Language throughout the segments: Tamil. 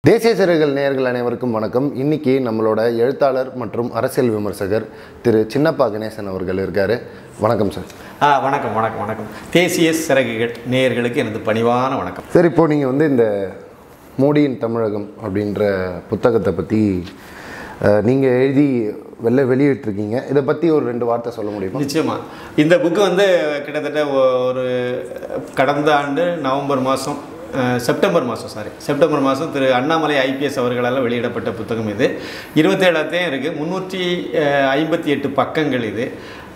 தேசிய சிறைகள் நேயர்கள் அனைவருக்கும் வணக்கம் இன்னைக்கு நம்மளோட எழுத்தாளர் மற்றும் அரசியல் விமர்சகர் திரு சின்னப்பா கணேசன் அவர்கள் இருக்காரு வணக்கம் சார் ஆ வணக்கம் வணக்கம் வணக்கம் தேசிய சிறகுகள் நேயர்களுக்கு எனது பணிவான வணக்கம் சார் இப்போ நீங்கள் வந்து இந்த மோடியின் தமிழகம் அப்படின்ற புத்தகத்தை பற்றி நீங்கள் எழுதி வெளில வெளியிட்டிருக்கீங்க இதை பற்றி ஒரு ரெண்டு வார்த்தை சொல்ல முடியுமா நிச்சயமா இந்த புக்கு வந்து கிட்டத்தட்ட ஒரு கடந்த ஆண்டு நவம்பர் மாதம் செப்டம்பர் மாதம் சாரி செப்டம்பர் மாதம் திரு அண்ணாமலை ஐபிஎஸ் அவர்களால் வெளியிடப்பட்ட புத்தகம் இது இருபத்தேழாத்தையும் இருக்குது முந்நூற்றி ஐம்பத்தி எட்டு பக்கங்கள் இது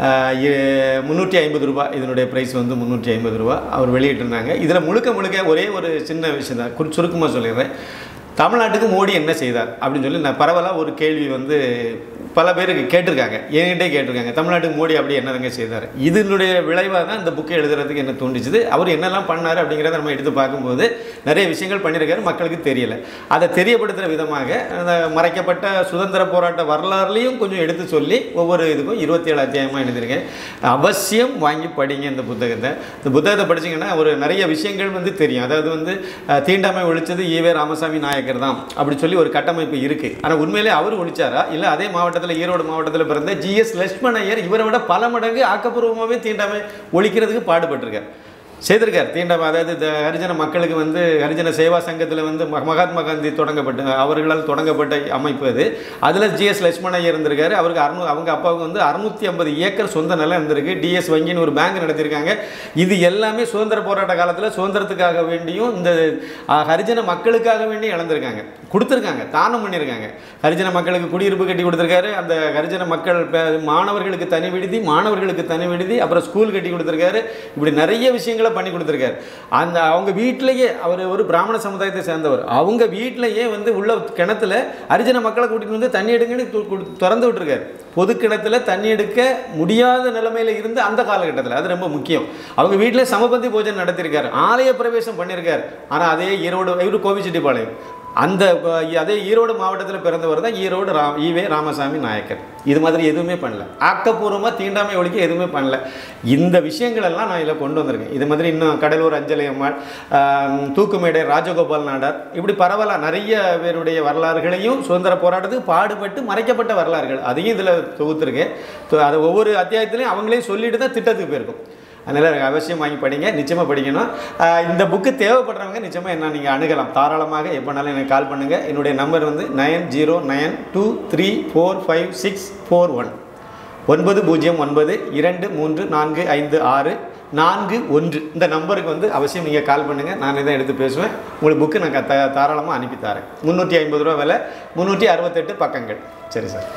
முந்நூற்றி ஐம்பது ரூபா இதனுடைய ப்ரைஸ் வந்து முந்நூற்றி ஐம்பது ரூபா அவர் வெளியிட்டிருந்தாங்க இதில் முழுக்க முழுக்க ஒரே ஒரு சின்ன விஷயம் தான் குறி சுருக்கமாக சொல்லிடுறேன் தமிழ்நாட்டுக்கு மோடி என்ன செய்தார் அப்படின்னு சொல்லி நான் பரவலாக ஒரு கேள்வி வந்து பல பேருக்கு கேட்டிருக்காங்க என்கிட்டே கேட்டிருக்காங்க தமிழ்நாட்டுக்கு மோடி அப்படி என்னதுங்க செய்தார் இதனுடைய விளைவாக தான் இந்த புக்கை எழுதுறதுக்கு என்ன தோண்டிச்சுது அவர் என்னெல்லாம் பண்ணார் அப்படிங்கிறத நம்ம எடுத்து பார்க்கும்போது நிறைய விஷயங்கள் பண்ணியிருக்காரு மக்களுக்கு தெரியல அதை தெரியப்படுத்துகிற விதமாக அந்த மறைக்கப்பட்ட சுதந்திர போராட்ட வரலாறுலையும் கொஞ்சம் எடுத்து சொல்லி ஒவ்வொரு இதுக்கும் இருபத்தி ஏழு அத்தியாயமாக எழுதியிருக்கேன் அவசியம் வாங்கி படிங்க இந்த புத்தகத்தை இந்த புத்தகத்தை படிச்சீங்கன்னா ஒரு நிறைய விஷயங்கள் வந்து தெரியும் அதாவது வந்து அஹ், தீண்டாமை ஒழிச்சது ஈவே ராமசாமி நாயக்கர் தான் அப்படி சொல்லி ஒரு கட்டமைப்பு இருக்குது ஆனால் உண்மையிலே அவர் ஒழிச்சாரா இல்லை அதே மாவட்டத்தில் ஈரோடு மாவட்டத்தில் பிறந்த ஜிஎஸ் லட்சுமணையர் இவரை விட பல மடங்கு ஆக்கப்பூர்வமாகவே தீண்டாமை ஒழிக்கிறதுக்கு பாடுபட்டிருக்கார் செய்திருக்கார் தீண்டாமை அதாவது இந்த ஹரிஜன மக்களுக்கு வந்து ஹரிஜன சேவா சங்கத்தில் வந்து ம- மகாத்மா காந்தி தொடங்கப்பட்ட அவர்களால் தொடங்கப்பட்ட அமைப்பு அது அதில் ஜிஎஸ் லட்சுமணையர் இருந்திருக்காரு அவருக்கு அறுநூ அவங்க அப்பாவுக்கு வந்து அறுநூத்தி ஐம்பது ஏக்கர் சொந்த நிலம் இருந்திருக்கு டிஎஸ் வங்கின்னு ஒரு பேங்க் நடத்தியிருக்காங்க இது எல்லாமே சுதந்திர போராட்ட காலத்தில் சுதந்திரத்துக்காக வேண்டியும் இந்த ஆ, ஹரிஜன மக்களுக்காக வேண்டியும் இழந்திருக்காங்க கொடுத்துருக்காங்க தானம் பண்ணியிருக்காங்க ஹரிஜன மக்களுக்கு குடியிருப்பு கட்டி கொடுத்துருக்காரு அந்த ஹரிஜன மக்கள் ப- மாணவர்களுக்கு தனி விடுதி மாணவர்களுக்கு தனி விடுதி அப்புறம் ஸ்கூல் கட்டி கொடுத்துருக்காரு இப்படி நிறைய விஷயங்களை பண்ணி கொடுத்துருக்காரு அந்த அவங்க வீட்டிலேயே அவர் ஒரு பிராமண சமுதாயத்தை சேர்ந்தவர் அவங்க வீட்டிலேயே வந்து உள்ள கிணத்துல ஹரிஜன மக்களை கூட்டிட்டு வந்து தண்ணி எடுங்கன்னு து- கு- திறந்து விட்டுருக்காரு பொது கிணத்துல தண்ணி எடுக்க முடியாத நிலைமையில இருந்து அந்த காலகட்டத்தில் அது ரொம்ப முக்கியம் அவங்க வீட்டில் சமபந்தி பூஜை நடத்தியிருக்காரு ஆலய பிரவேசம் பண்ணியிருக்காரு ஆனால் அதே ஈரோடு இவரு கோவிச்செட்டிப்பாளையம் அந்த அஹ், அதே ஈரோடு மாவட்டத்தில் பிறந்தவர் தான் ஈரோடு ரா ஈவே ராமசாமி நாயக்கர் இது மாதிரி எதுவுமே பண்ணல ஆக்கப்பூர்வமாக தீண்டாமை ஒழிக்க எதுவுமே பண்ணல இந்த விஷயங்கள் எல்லாம் நான் இதில் கொண்டு வந்திருக்கேன் இது மாதிரி இன்னும் கடலூர் அஞ்சலி அம்மாள் ஆம், தூக்குமேடை ராஜகோபால் நாடார் இப்படி பரவலாக நிறைய பேருடைய வரலாறுகளையும் சுதந்திர போராட்டத்துக்கு பாடுபட்டு மறைக்கப்பட்ட வரலாறுகள் அதையும் இதில் தொகுத்துருக்கேன் தொ- அதை ஒவ்வொரு அத்தியாயத்திலையும் அவங்களே சொல்லிட்டு தான் திட்டத்துக்கு போயிருக்கும் அதனால் அவசியம் வாங்கி படிங்க நிச்சயமாக படிக்கணும் ஆஹ் இந்த புக்கு தேவைப்படுறவங்க நிச்சயமாக என்ன நீங்கள் அணுகலாம் தாராளமாக எப்போனாலும் எனக்கு கால் பண்ணுங்கள் என்னுடைய நம்பர் வந்து nine zero nine two three four five six four one ஒன்பது பூஜ்ஜியம் ஒன்பது இரண்டு மூன்று நான்கு ஐந்து ஆறு நான்கு ஒன்று இந்த நம்பருக்கு வந்து அவசியம் நீங்கள் கால் பண்ணுங்கள் நான் இதை எடுத்து பேசுவேன் உங்களுக்கு புக்கு நான் க- த தாராளமாக அனுப்பி தரேன் முந்நூற்றி ஐம்பது ரூபா விலை முந்நூற்றி அறுபத்தெட்டு பக்கங்கள் சரி சார்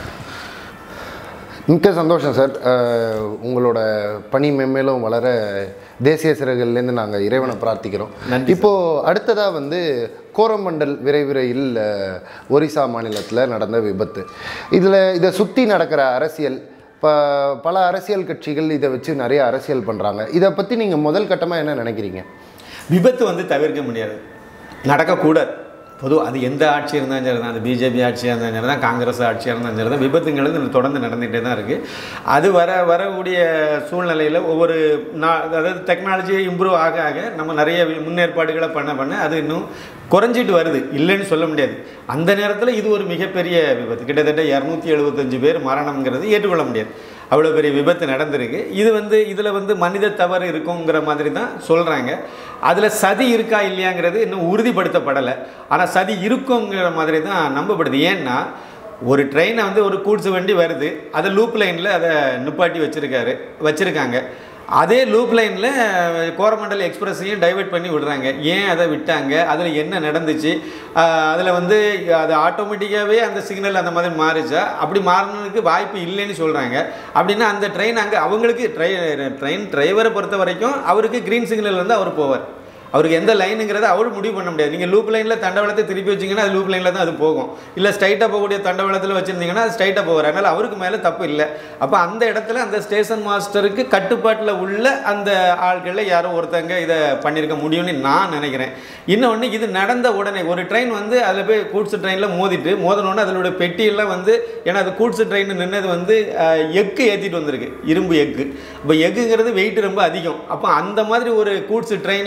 மிக்க சந்தோஷம் சார் அஹ், உங்களோட பணி மென்மேலும் வளர தேசிய சிறைகள்லேருந்து நாங்கள் இறைவனை பிரார்த்திக்கிறோம் நன்றி இப்போ அடுத்ததாக வந்து கோரமண்டல் விரைவு ரயில் அஹ், ஒரிசா மாநிலத்தில் நடந்த விபத்து இதில் இதை சுற்றி நடக்கிற அரசியல் இப்போ பல அரசியல் கட்சிகள் இதை வச்சு நிறைய அரசியல் பண்ணுறாங்க இதை பற்றி நீங்கள் முதல் கட்டமாக என்ன நினைக்கிறீங்க விபத்து வந்து தவிர்க்க முடியாது நடக்கக்கூடாது பொதுவாக அது எந்த ஆட்சி இருந்தாலும் சரி தான் அது பிஜேபி ஆட்சியாக இருந்தாலும் சரி தான் காங்கிரஸ் ஆட்சியாக இருந்தாலும் சரி தான் விபத்துங்கிறது இன்னும் தொடர்ந்து நடந்துகிட்டே தான் இருக்குது அது வர வரக்கூடிய சூழ்நிலையில் ஒவ்வொரு நா அதாவது டெக்னாலஜி இம்ப்ரூவ் ஆக ஆக நம்ம நிறைய வி- முன்னேற்பாடுகளை பண்ண பண்ண அது இன்னும் குறைஞ்சிட்டு வருது இல்லைன்னு சொல்ல முடியாது அந்த நேரத்தில் இது ஒரு மிகப்பெரிய விபத்து கிட்டத்தட்ட இரநூத்தி எழுபத்தஞ்சு பேர் மரணம்ங்கிறது ஏற்றுக்கொள்ள முடியாது அவ்வளோ பெரிய விபத்து நடந்திருக்கு இது வந்து இதில் வந்து மனித தவறு இருக்குங்கிற மாதிரி தான் சொல்கிறாங்க அதில் சதி இருக்கா இல்லையாங்கிறது இன்னும் உறுதிப்படுத்தப்படலை ஆனால் சதி இருக்குங்கிற மாதிரி தான் நம்பப்படுது ஏன்னா ஒரு ட்ரெயினை வந்து ஒரு கூட்ஸ் வண்டி வருது அதை லூப் லைனில் அதை நிப்பாட்டி வச்சுருக்காரு வச்சுருக்காங்க அதே லூப் லைனில் கோரமண்டல் எக்ஸ்பிரஸையும் டைவர்ட் பண்ணி விடுறாங்க ஏன் அதை விட்டாங்க அதில் என்ன நடந்துச்சு அதில் வந்து அது ஆட்டோமேட்டிக்காகவே அந்த சிக்னல் அந்த மாதிரி மாறுச்சா அப்படி மாறினதுக்கு வாய்ப்பு இல்லைன்னு சொல்கிறாங்க அப்படின்னா அந்த ட்ரெயின் அங்கே அவங்களுக்கு ட்ரை ட்ரெயின் டிரைவரை பொறுத்த வரைக்கும் அவருக்கு க்ரீன் சிக்னல் வந்து அவர் போவார் அவருக்கு எந்த லைனுங்கிறத அவர் முடிவு பண்ண முடியாது நீங்கள் லூப் லைனில் தண்டவாளத்தை திருப்பி வச்சிங்கன்னா அது லூப் லைனில் தான் அது போகும் இல்லை ஸ்ட்ரைட்டாக போகக்கூடிய தண்டவாளத்தில் வச்சுருந்தீங்கன்னா அது ஸ்ட்ரைட்டாக போவார் அதனால் அவருக்கு மேலே தப்பு இல்லை அப்போ அந்த இடத்துல அந்த ஸ்டேஷன் மாஸ்டருக்கு கட்டுப்பாட்டில் உள்ள அந்த ஆட்களில் யாரோ ஒருத்தங்க இதை பண்ணியிருக்க முடியும்னு நான் நினைக்கிறேன் இன்னொன்று இது நடந்த உடனே ஒரு ட்ரெயின் வந்து அதில் போய் கூட்ஸ் ட்ரெயினில் மோதிட்டு மோதினோடனே அதனுடைய பெட்டியெல்லாம் வந்து ஏன்னா அது கூட்ஸ் ட்ரெயின் நின்னது வந்து அஹ், எக்கு ஏற்றிட்டு வந்திருக்கு இரும்பு எக்கு இப்போ எக்குங்கிறது வெயிட் ரொம்ப அதிகம் அப்போ அந்த மாதிரி ஒரு கூட்ஸ் ட்ரெயினில் வந்து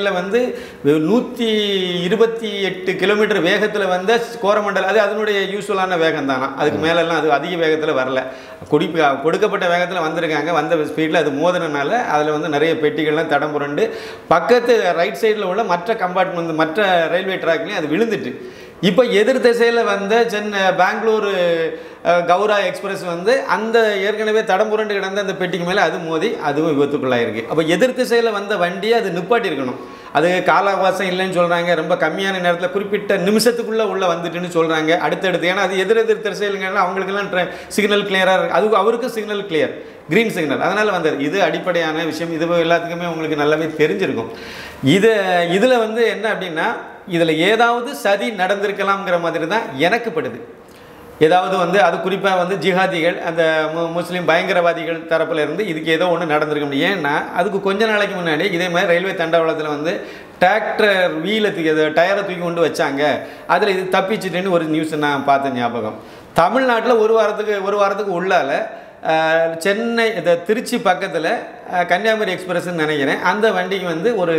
நூற்றி இருபத்தி எட்டு கிலோமீட்டர் வேகத்தில் வந்த கோரமண்டல் அது அதனுடைய யூஸ்வலான வேகம் தானா அதுக்கு மேலெல்லாம் அது அதிக வேகத்தில் வரல குடி கொடுக்கப்பட்ட வேகத்தில் வந்திருக்காங்க வந்த ஸ்பீடில் அது மோதினனால அதில் வந்து நிறைய பெட்டிகள்லாம் தடம் புரண்டு பக்கத்து ரைட் சைடில் உள்ள மற்ற கம்பார்ட்மெண்ட் மற்ற ரயில்வே ட்ராக்லையும் அது விழுந்துட்டு இப்போ எதிர் திசையில் வந்த சென்னை பெங்களூர் அஹ், கௌரா எக்ஸ்பிரஸ் வந்து அந்த ஏற்கனவே தடம் புரண்டு கிடந்த அந்த பெட்டிக்கு மேலே அது மோதி அதுவும் விபத்துக்குள்ளாயிருக்கு அப்போ எதிர் திசையில் வந்த வண்டியை அது நிப்பாட்டி இருக்கணும் அது கால அவகாசம் இல்லைன்னு சொல்கிறாங்க ரொம்ப கம்மியான நேரத்தில் குறிப்பிட்ட நிமிஷத்துக்குள்ளே உள்ளே வந்துட்டுன்னு சொல்கிறாங்க அடுத்தடுத்து ஏன்னா அது எதிர் எதிர் திசையிலுங்கன்னா அவங்களுக்கெல்லாம் சிக்னல் கிளியராக இருக்கு அது அவருக்கும் சிக்னல் கிளியர் கிரீன் சிக்னல் அதனால் வந்தது இது அடிப்படையான விஷயம் இது எல்லாத்துக்குமே உங்களுக்கு நல்லாவே தெரிஞ்சிருக்கும் இது இதில் வந்து என்ன அப்படின்னா இதில் ஏதாவது சதி நடந்திருக்கலாம்ங்கிற மாதிரி தான் எனக்கு படுது ஏதாவது வந்து அது குறிப்பாக வந்து ஜிஹாதிகள் அந்த மு முஸ்லீம் பயங்கரவாதிகள் தரப்புல இருந்து இதுக்கு ஏதோ ஒன்று நடந்திருக்க முடியும் ஏன்னா அதுக்கு கொஞ்ச நாளைக்கு முன்னாடி இதே மாதிரி ரயில்வே தண்டவாளத்தில் வந்து டிராக்டர் வீலை தூக்கி அதை டயரை தூக்கி கொண்டு வச்சாங்க அதில் இது தப்பிச்சிட்டுன்னு ஒரு நியூஸ் நான் பார்த்த ஞாபகம் தமிழ்நாட்டில் ஒரு வாரத்துக்கு ஒரு வாரத்துக்கு உள்ளால அஹ், சென்னை இந்த திருச்சி பக்கத்தில் கன்னியாகுமரி எக்ஸ்பிரஸ்ன்னு நினைக்கிறேன் அந்த வண்டிக்கு வந்து ஒரு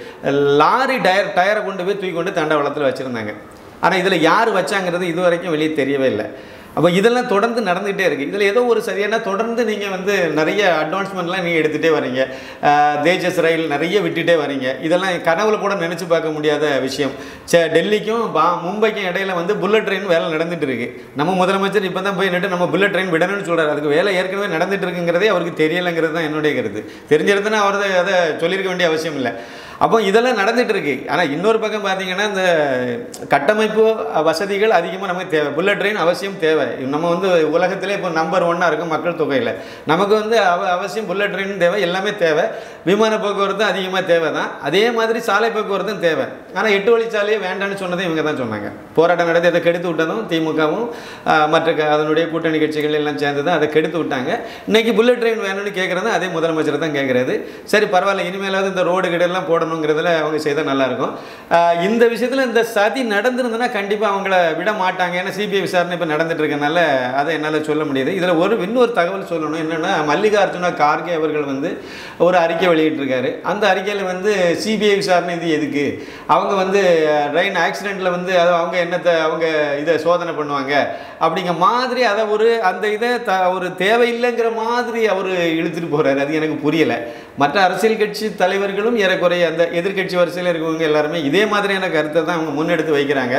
லாரி டயர் டயரை கொண்டு போய் தூக்கி கொண்டு தண்டவாளத்தில் வச்சுருந்தாங்க ஆனால் இதில் யார் வச்சாங்கிறது இது வரைக்கும் வெளியே தெரியவே இல்லை அப்போ இதெல்லாம் தொடர்ந்து நடந்துகிட்டே இருக்குது இதில் ஏதோ ஒரு சரியான தொடர்ந்து நீங்கள் வந்து நிறைய அட்வான்ஸ்மெண்ட்லாம் நீங்கள் எடுத்துகிட்டே வரீங்க அஹ், தேஜஸ் ரயில் நிறைய விட்டுட்டே வரீங்க இதெல்லாம் கனவுல கூட நினச்சி பார்க்க முடியாத விஷயம் சே டெல்லிக்கும் பா மும்பைக்கும் இடையில வந்து புல்லட் ட்ரெயின் வேலை நடந்துட்டு இருக்கு நம்ம முதலமைச்சர் இப்போ தான் போய் நின்று நம்ம புல்லட் ட்ரெயின் விடணும்னு சொல்கிறார் அதுக்கு வேலை ஏற்கனவே நடந்துட்டு இருக்குங்கிறதே அவருக்கு தெரியலைங்கிறது தான் என்னுடைய கருத்து தெரிஞ்சிருந்தனா அவர் அதை- அதை சொல்லியிருக்க வேண்டிய அவசியம் இல்லை அப்போ இதெல்லாம் நடந்துட்டு இருக்கு ஆனால் இன்னொரு பக்கம் பார்த்தீங்கன்னா இந்த கட்டமைப்பு வசதிகள் அதிகமாக நமக்கு தேவை புல்லட் ட்ரெயின் அவசியம் தேவை நம்ம வந்து உலகத்திலே இப்போ நம்பர் ஒன்னாக இருக்கும் மக்கள் தொகையில் நமக்கு வந்து அவ அவசியம் புல்லட் ட்ரெயின் தேவை எல்லாமே தேவை விமான போக்குவரத்து அதிகமாக தேவை தான் அதே மாதிரி சாலை போக்குவரத்தும் தேவை ஆனால் எட்டு வழிச்சாலையே வேண்டாம்னு சொன்னதும் இவங்க தான் சொன்னாங்க போராட்டம் நடத்தி அதை கெடுத்து விட்டதும் திமுகவும் ஆஹ், மற்ற க- அதனுடைய கூட்டணி கட்சிகள் எல்லாம் சேர்ந்து தான் அதை கெடுத்து விட்டாங்க இன்னைக்கு புல்லட் ட்ரெயின் வேணும்னு கேட்குறது அதே முதலமைச்சர் தான் கேட்குறது சரி பரவாயில்ல இனிமேலாவது இந்த ரோடு கிடெல்லாம் போடணுங்கிறதுல அவங்க செய்தால் நல்லாயிருக்கும் ஆஹ், இந்த விஷயத்தில் இந்த சதி நடந்திருந்ததுன்னா கண்டிப்பாக அவங்கள விட மாட்டாங்க ஏன்னா சிபிஐ விசாரணை இப்போ நடந்துட்டு இருக்கனால அதை என்னால் சொல்ல முடியுது இதில் ஒரு இன்னொரு தகவல் சொல்லணும் என்னென்னா மல்லிகார்ஜுன கார்கே அவர்கள் வந்து ஒரு அறிக்கை வெளியிட்டிருக்காரு அந்த அறிக்கையில் வந்து சிபிஐ விசாரணை இது எதுக்கு அவங்க வந்து ட்ரெயின் ஆக்சிடெண்ட்டில் வந்து அது அவங்க என்னத்தை அவங்க இதை சோதனை பண்ணுவாங்க அப்படிங்கிற மாதிரி அதை ஒரு அந்த இதை த ஒரு தேவையில்லைங்கிற மாதிரி அவர் இழுத்துட்டு போகிறாரு அது எனக்கு புரியலை மற்ற அரசியல் கட்சி தலைவர்களும் ஏறக்குறைய அந்த எதிர்க்கட்சி வரிசையில் இருக்கவங்க எல்லாருமே இதே மாதிரியான கருத்தை தான் அவங்க முன்னெடுத்து வைக்கிறாங்க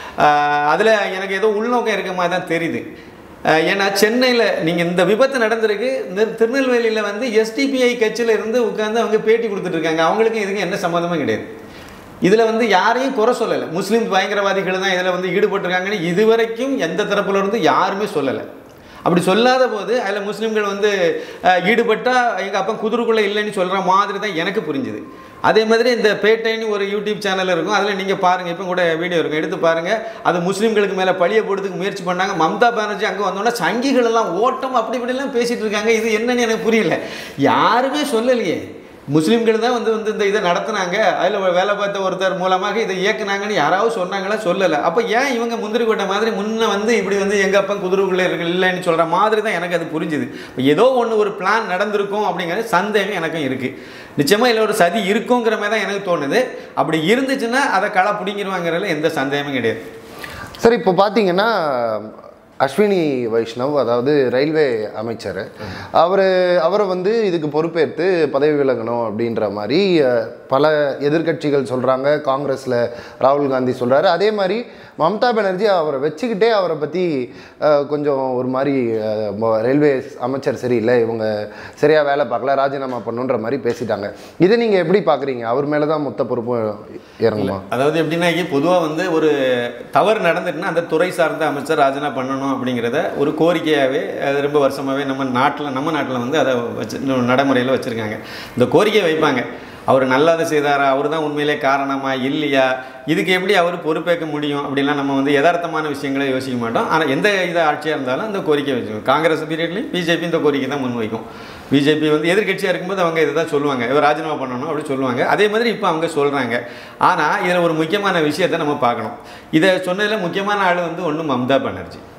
அதில் எனக்கு ஏதோ உள்நோக்கம் இருக்க மாதிரி தான் தெரியுது அஹ் ஏன்னா சென்னையில் நீங்கள் இந்த விபத்து நடந்திருக்கு இந்த திருநெல்வேலியில் வந்து எஸ்டிபிஐ கட்சியில் இருந்து உட்காந்து அவங்க பேட்டி கொடுத்துட்டு இருக்காங்க அவங்களுக்கும் இதுக்கு என்ன சம்மந்தமும் கிடையாது இதில் வந்து யாரையும் குறை சொல்லலை முஸ்லீம் பயங்கரவாதிகள் தான் இதில் வந்து ஈடுபட்டிருக்காங்கன்னு இதுவரைக்கும் எந்த தரப்புல இருந்து யாருமே சொல்லலை அப்படி சொல்லாத போது அதில் முஸ்லீம்கள் வந்து அஹ், ஈடுபட்டா எங்கள் அப்பா குதிரைக்குள்ளே இல்லைன்னு சொல்கிற மாதிரி தான் எனக்கு புரிஞ்சுது அதே மாதிரி இந்த பேட்டைன்னு ஒரு யூடியூப் சேனல் இருக்கும் அதில் நீங்கள் பாருங்கள் இப்போ கூட வீடியோ இருக்கும் எடுத்து பாருங்கள் அது முஸ்லீம்களுக்கு மேலே பழிய போடுறதுக்கு முயற்சி பண்ணாங்க மம்தா பானர்ஜி அங்கே வந்தோன்னா சங்கிகள் எல்லாம் ஓட்டம் அப்படி இப்படிலாம் பேசிகிட்டு இருக்காங்க இது என்னன்னு எனக்கு புரியல யாருமே சொல்லலையே முஸ்லீம்கள் தான் வந்து வந்து இந்த இதை நடத்துனாங்க அதில் வேலை பார்த்த ஒருத்தர் மூலமாக இதை இயக்குனாங்கன்னு யாராவது சொன்னாங்களா சொல்லலை அப்போ ஏன் இவங்க முந்திரி கொட்ட மாதிரி முன்ன வந்து இப்படி வந்து எங்கள் அப்பா குதிரைக்குள்ளே இருக்கு இல்லைன்னு சொல்கிற மாதிரி தான் எனக்கு அது புரிஞ்சுது இப்போ ஏதோ ஒன்று ஒரு பிளான் நடந்திருக்கும் அப்படிங்கிற சந்தேகம் எனக்கும் இருக்குது நிச்சயமாக இதில் ஒரு சதி இருக்குங்கிற மாதிரி தான் எனக்கு தோணுது அப்படி இருந்துச்சுன்னா அதை களை பிடிங்கிருவாங்கிறதுல எந்த சந்தேகமும் கிடையாது சரி இப்போ பார்த்தீங்கன்னா அஸ்வினி வைஷ்ணவ் அதாவது ரயில்வே அமைச்சர் அவர் அவரை வந்து இதுக்கு பொறுப்பேற்று பதவி விலகணும் அப்படின்ற மாதிரி அஹ், பல எதிர்க்கட்சிகள் சொல்கிறாங்க காங்கிரஸில் ராகுல் காந்தி சொல்கிறாரு அதே மாதிரி மம்தா பானர்ஜி அவரை வச்சுக்கிட்டே அவரை பற்றி கொஞ்சம் ஒரு மாதிரி அஹ், ம- ரயில்வே அமைச்சர் சரியில்லை இவங்க சரியாக வேலை பார்க்கல ராஜினாமா பண்ணுன்ற மாதிரி பேசிட்டாங்க இதை நீங்கள் எப்படி பார்க்குறீங்க அவர் மேலே தான் மொத்த பொறுப்பும் இறங்குமா அதாவது எப்படின்னா பொதுவாக வந்து ஒரு தவறு நடந்துட்டுனா அந்த துறை சார்ந்த அமைச்சர் ராஜினாமா பண்ணணும் அப்படிங்கிறத ஒரு கோரிக்கையாகவே அது ரொம்ப வருஷமாகவே நம்ம நாட்டில் நம்ம நாட்டில் வந்து அதை வச்சு நடைமுறையில் வச்சுருக்காங்க இந்த கோரிக்கையை வைப்பாங்க அவர் நல்லதை செய்தாரா அவர் தான் உண்மையிலே காரணமா இல்லையா இதுக்கு எப்படி அவர் பொறுப்பேற்க முடியும் அப்படிலாம் நம்ம வந்து யதார்த்தமான விஷயங்களை யோசிக்க மாட்டோம் ஆனால் எந்த இது ஆட்சியாக இருந்தாலும் அந்த கோரிக்கை வச்சுக்கோம் காங்கிரஸ் பீரியட்லையும் பிஜேபி இந்த கோரிக்கை தான் முன்வைக்கும் பிஜேபி வந்து எதிர்க்கட்சியாக இருக்கும்போது அவங்க இதை தான் சொல்லுவாங்க இவர் ராஜினாமா பண்ணணும் அப்படி சொல்லுவாங்க அதே மாதிரி இப்போ அவங்க சொல்கிறாங்க ஆனால் இதில் ஒரு முக்கியமான விஷயத்தை நம்ம பார்க்கணும் இதை சொன்னதில் முக்கியமான ஆள் வந்து ஒன்று மம்தா பானர்ஜி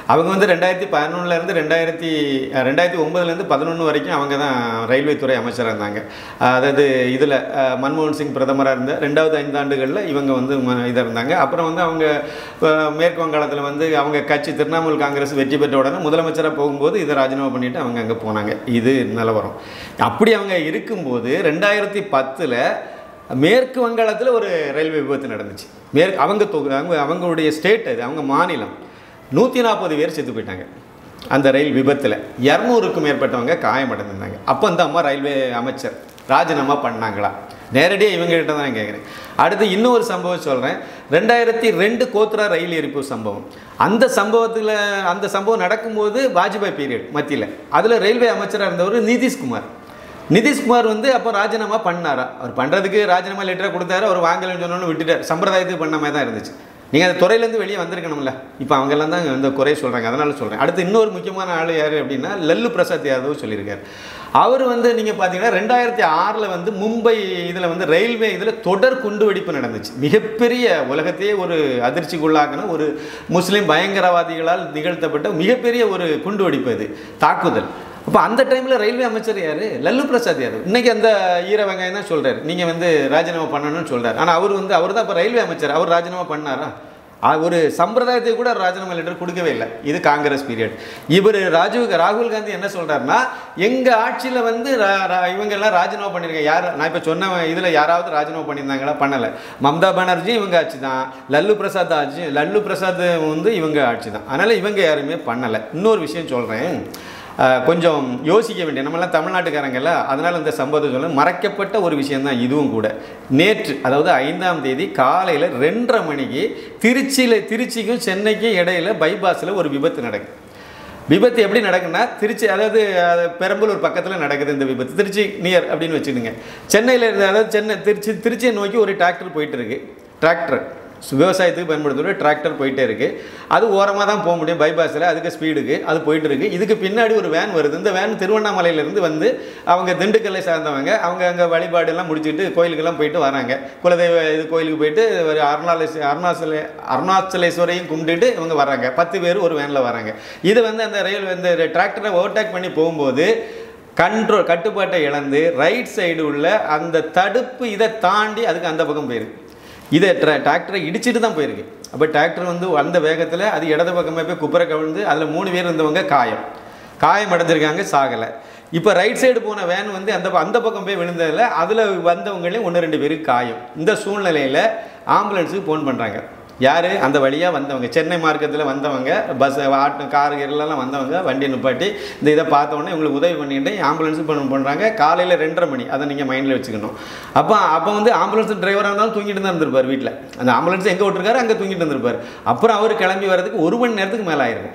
அவங்க வந்து ரெண்டாயிரத்தி பதினொன்றுலேருந்து ரெண்டாயிரத்தி ரெண்டாயிரத்தி ஒம்பதுலேருந்து பதினொன்று வரைக்கும் அவங்க தான் ரயில்வே துறை அமைச்சராக இருந்தாங்க அதாவது இதில் மன்மோகன் சிங் பிரதமராக இருந்த ரெண்டாவது ஐந்தாண்டுகளில் இவங்க வந்து இதாக இருந்தாங்க அப்புறம் வந்து அவங்க அஹ், மேற்கு வங்காளத்தில் வந்து அவங்க கட்சி திரிணாமுல் காங்கிரஸ் வெற்றி பெற்ற உடனே முதலமைச்சராக போகும்போது இதை ராஜினாமா பண்ணிட்டு அவங்க அங்கே போனாங்க இது நிலவரம் அப்படி அவங்க இருக்கும்போது ரெண்டாயிரத்தி பத்தில் மேற்கு வங்காளத்தில் ஒரு ரயில்வே விபத்து நடந்துச்சு மேற்கு அவங்க தொகு அவங்க அவங்களுடைய ஸ்டேட் அது அவங்க மாநிலம் நூற்றி நாற்பது பேர் செத்து போயிட்டாங்க அந்த ரயில் விபத்தில் இரநூறுக்கும் மேற்பட்டவங்க காயமடைந்திருந்தாங்க அப்போ அந்த அம்மா ரயில்வே அமைச்சர் ராஜினாமா பண்ணாங்களா நேரடியாக இவங்ககிட்ட தான் கேட்குறேன் அடுத்து இன்னொரு சம்பவம் சொல்கிறேன் ரெண்டாயிரத்தி ரெண்டு கோத்ரா ரயில் எரிப்பு சம்பவம் அந்த சம்பவத்தில் அந்த சம்பவம் நடக்கும்போது வாஜ்பாய் பீரியட் மத்தியில் அதில் ரயில்வே அமைச்சராக இருந்தவர் நிதிஷ்குமார் நிதிஷ்குமார் வந்து அப்போ ராஜினாமா பண்ணாரா அவர் பண்ணுறதுக்கு ராஜினாமா லெட்டரை கொடுத்தாரு அவர் வாங்கலைன்னு சொன்னோன்னு விட்டுட்டார் சம்பிரதாயத்துக்கு பண்ண மாதிரி தான் இருந்துச்சு நீங்கள் அந்த துறையிலேருந்து வெளியே வந்திருக்கணும்ல இப்போ அவங்கெல்லாம் தான் இந்த குறை சொல்கிறாங்க அதனால சொல்கிறேன் அடுத்து இன்னொரு முக்கியமான ஆள் யார் அப்படின்னா லல்லு பிரசாத் யாதவ் சொல்லியிருக்காரு அவர் வந்து நீங்கள் பார்த்தீங்கன்னா ரெண்டாயிரத்தி ஆறில் வந்து மும்பை இதில் வந்து ரயில்வே இதில் தொடர் குண்டுவெடிப்பு நடந்துச்சு மிகப்பெரிய உலகத்தையே ஒரு அதிர்ச்சிக்குள்ளாக்கின ஒரு முஸ்லீம் பயங்கரவாதிகளால் நிகழ்த்தப்பட்ட மிகப்பெரிய ஒரு குண்டுவெடிப்பு இது தாக்குதல் அப்போ அந்த டைமில் ரயில்வே அமைச்சர் யார் லல்லு பிரசாத் யாதவ் இன்னைக்கு அந்த ஈர வெங்காயம் தான் சொல்கிறார் நீங்கள் வந்து ராஜினாமா பண்ணணும்னு சொல்கிறார் ஆனால் அவர் வந்து அவர் தான் இப்போ ரயில்வே அமைச்சர் அவர் ராஜினாமா பண்ணாரா ஆ, ஒரு சம்பிரதாயத்தை கூட ராஜினாமா லெட்டர் கொடுக்கவே இல்லை இது காங்கிரஸ் பீரியட் இவர் ராஜீவ் ராகுல் காந்தி என்ன சொல்றாருன்னா எங்க ஆட்சியில் வந்து ரா- ரா- இவங்க எல்லாம் ராஜினாமா பண்ணிருக்காங்க யார் நான் இப்போ சொன்ன இதில் யாராவது ராஜினாமா பண்ணியிருந்தாங்களா பண்ணலை மம்தா பானர்ஜி இவங்க ஆட்சி தான் லல்லு பிரசாத் ஆட்சி லல்லு பிரசாத் வந்து இவங்க ஆட்சி தான் அதனால இவங்க யாருமே பண்ணலை இன்னொரு விஷயம் சொல்கிறேன் அஹ் கொஞ்சம் யோசிக்க வேண்டிய நம்மளாம் தமிழ்நாட்டுக்காரங்கல்ல அதனால் இந்த சம்பவத்தை சொல்ல மறைக்கப்பட்ட ஒரு விஷயம்தான் இதுவும் கூட நேற்று அதாவது ஐந்தாம் தேதி காலையில் ரெண்டரை மணிக்கு திருச்சியில் திருச்சிக்கும் சென்னைக்கும் இடையில பைபாஸில் ஒரு விபத்து நடக்குது விபத்து எப்படி நடக்குன்னா திருச்சி அதாவது அது பெரம்பலூர் பக்கத்தில் நடக்குது இந்த விபத்து திருச்சி நியர் அப்படின்னு வச்சுடுங்க சென்னையில் இருந்து அதாவது சென்னை திருச்சி திருச்சியை நோக்கி ஒரு டிராக்டர் போயிட்டு இருக்கு டிராக்டர் விவசாயத்துக்கு பயன்படுத்துகிற டிராக்டர் போயிட்டே இருக்கு அது ஓரமாக தான் போக முடியும் பைபாஸில் அதுக்கு ஸ்பீடுக்கு அது போயிட்டு இருக்கு இதுக்கு பின்னாடி ஒரு வேன் வருது இந்த வேன் திருவண்ணாமலையிலேருந்து வந்து அவங்க திண்டுக்கல்லை சார்ந்தவங்க அவங்க அங்கே வழிபாடெல்லாம் முடிச்சுட்டு கோயிலுக்கெல்லாம் போயிட்டு வராங்க குலதெய்வ இது கோயிலுக்கு போயிட்டு ஒரு அருணாலேஸ் அருணாச்சல அருணாச்சலேஸ்வரையும் கும்பிட்டுட்டு இவங்க வராங்க பத்து பேர் ஒரு வேனில் வராங்க இது வந்து அந்த ரயில் இந்த டிராக்டரை ஓவர்டேக் பண்ணி போகும்போது கண்ட்ரோல் கட்டுப்பாட்டை இழந்து ரைட் சைடு உள்ள அந்த தடுப்பு இதை தாண்டி அதுக்கு அந்த பக்கம் போயிருக்கு இதை ட்ரா டிராக்டரை இடிச்சிட்டு தான் போயிருக்கு அப்போ டிராக்டர் வந்து அந்த வேகத்தில் அது இடது பக்கமே போய் குப்புற கவிழ்ந்து அதில் மூணு பேர் இருந்தவங்க காயம் காயம் அடைஞ்சிருக்காங்க சாகலை இப்போ ரைட் சைடு போன வேன் வந்து அந்த ப- அந்த பக்கம் போய் விழுந்ததில் அதில் வந்தவங்களே ஒன்று ரெண்டு பேருக்கு காயம் இந்த சூழ்நிலையில் ஆம்புலன்ஸுக்கு ஃபோன் பண்ணுறாங்க யார் அந்த வழியாக வந்தவங்க சென்னை மார்க்கத்தில் வந்தவங்க பஸ் ஆட்டோ கார் எல்லாம் வந்தவங்க வண்டியை நிப்பாட்டி இந்த இதை பார்த்த உடனே இவங்களுக்கு உதவி பண்ணிட்டு ஆம்புலன்ஸு பண்ண பண்ணுறாங்க காலையில் ரெண்டரை மணி அதை நீங்கள் மைண்டில் வச்சுக்கணும் அப்போ அப்போ வந்து ஆம்புலன்ஸ் டிரைவராக இருந்தாலும் தூங்கிட்டு தான் இருந்திருப்பார் வீட்டில் அந்த ஆம்புலன்ஸ் எங்கே விட்டுருக்காரு அங்கே தூங்கிட்டு இருந்திருப்பார் அப்புறம் அவர் கிளம்பி வர்றதுக்கு ஒரு மணி நேரத்துக்கு மேலே ஆயிருக்கும்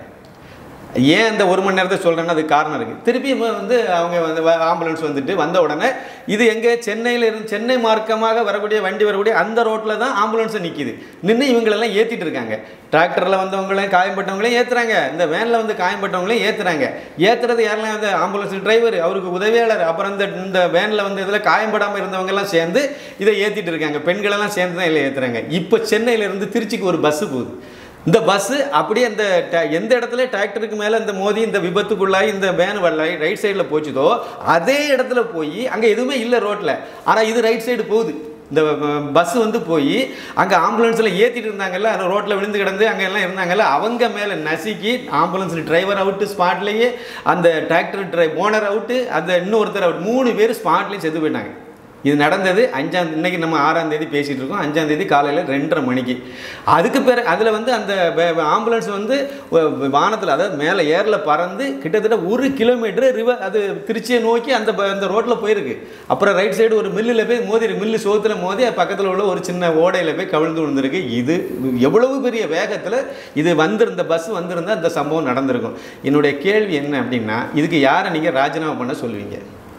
ஏன் அந்த ஒரு மணி நேரத்தை சொல்கிறேன்னா அதுக்கு காரணம் இருக்குது திருப்பி வந்து அவங்க வந்து வ- ஆம்புலன்ஸ் வந்துட்டு வந்த உடனே இது எங்கே சென்னையில் இருந்து சென்னை மார்க்கமாக வரக்கூடிய வண்டி வரக்கூடிய அந்த ரோட்டில் தான் ஆம்புலன்ஸை நிற்கிது நின்று இவங்களெல்லாம் ஏற்றிட்டு இருக்காங்க டிராக்டரில் வந்தவங்களையும் காயம்பட்டவங்களையும் ஏற்றுறாங்க இந்த வேனில் வந்து காயம்பட்டவங்களையும் ஏற்றுறாங்க ஏற்றுறது யாரெல்லாம் வந்து ஆம்புலன்ஸ் டிரைவர் அவருக்கு உதவியாளர் அப்புறம் இந்த இந்த வேனில் வந்து இதில் காயம்படாமல் இருந்தவங்கெல்லாம் சேர்ந்து இதை ஏற்றிட்டு இருக்காங்க பெண்களெல்லாம் சேர்ந்து தான் இதில் ஏற்றுறாங்க இப்போ சென்னையிலேருந்து திருச்சிக்கு ஒரு பஸ்ஸு போகுது இந்த பஸ்ஸு அப்படியே அந்த ட- எந்த இடத்துல டிராக்டருக்கு மேலே இந்த மோதி இந்த விபத்துக்குள்ளாகி இந்த வேன் ரைட் சைடில் போச்சுதோ அதே இடத்துல போய் அங்கே எதுவுமே இல்லை ரோட்டில் ஆனால் இது ரைட் சைடு போகுது இந்த பஸ் வந்து போய் அங்கே ஆம்புலன்ஸில் ஏற்றிட்டு இருந்தாங்கல்ல அந்த ரோட்டில் விழுந்து கிடந்து அங்கே எல்லாம் இருந்தாங்கல்ல அவங்க மேலே நசுக்கி ஆம்புலன்ஸ் டிரைவர் அவுட்டு ஸ்பாட்லேயே அந்த டிராக்டர் டிரை ஓனர் அவுட்டு அந்த இன்னொருத்தர் அவுட் மூணு பேர் ஸ்பாட்லேயும் செத்து போயிட்டாங்க இது நடந்தது அஞ்சாம் இன்னைக்கு நம்ம ஆறாம் தேதி பேசிகிட்டு இருக்கோம் அஞ்சாம் தேதி காலையில் ரெண்டரை மணிக்கு அதுக்கு பிறகு அதில் வந்து அந்த ஆம்புலன்ஸ் வந்து வானத்தில் அதாவது மேலே ஏரில் பறந்து கிட்டத்தட்ட ஒரு கிலோமீட்டர் ரிவர் அது திருச்சியை நோக்கி அந்த ப- அந்த ரோட்டில் போயிருக்கு அப்புறம் ரைட் சைடு ஒரு மில்லில் போய் மோதி மில்லு சோத்தில் மோதி பக்கத்தில் உள்ள ஒரு சின்ன ஓடையில் போய் கவிழ்ந்து விழுந்திருக்கு இது எவ்வளவு பெரிய வேகத்தில் இது வந்திருந்த பஸ் வந்திருந்தா இந்த சம்பவம் நடந்திருக்கும் என்னுடைய கேள்வி என்ன அப்படின்னா இதுக்கு யாரை நீங்கள் ராஜினாமா பண்ண சொல்லுவீங்க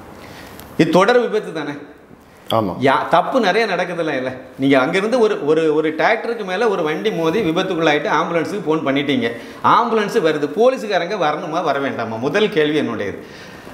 இது தொடர் விபத்து தானே ஆமாம் யா தப்பு நிறைய நடக்குதுல்ல இல்லை நீங்கள் அங்கேருந்து ஒரு ஒரு ஒரு டிராக்டருக்கு மேலே ஒரு வண்டி மோதி விபத்துக்குள்ளாயிட்டு ஆம்புலன்ஸுக்கு ஃபோன் பண்ணிட்டீங்க ஆம்புலன்ஸு வருது போலீஸுக்காரங்க வரணுமா வர வேண்டாமா முதல் கேள்வி என்னுடையது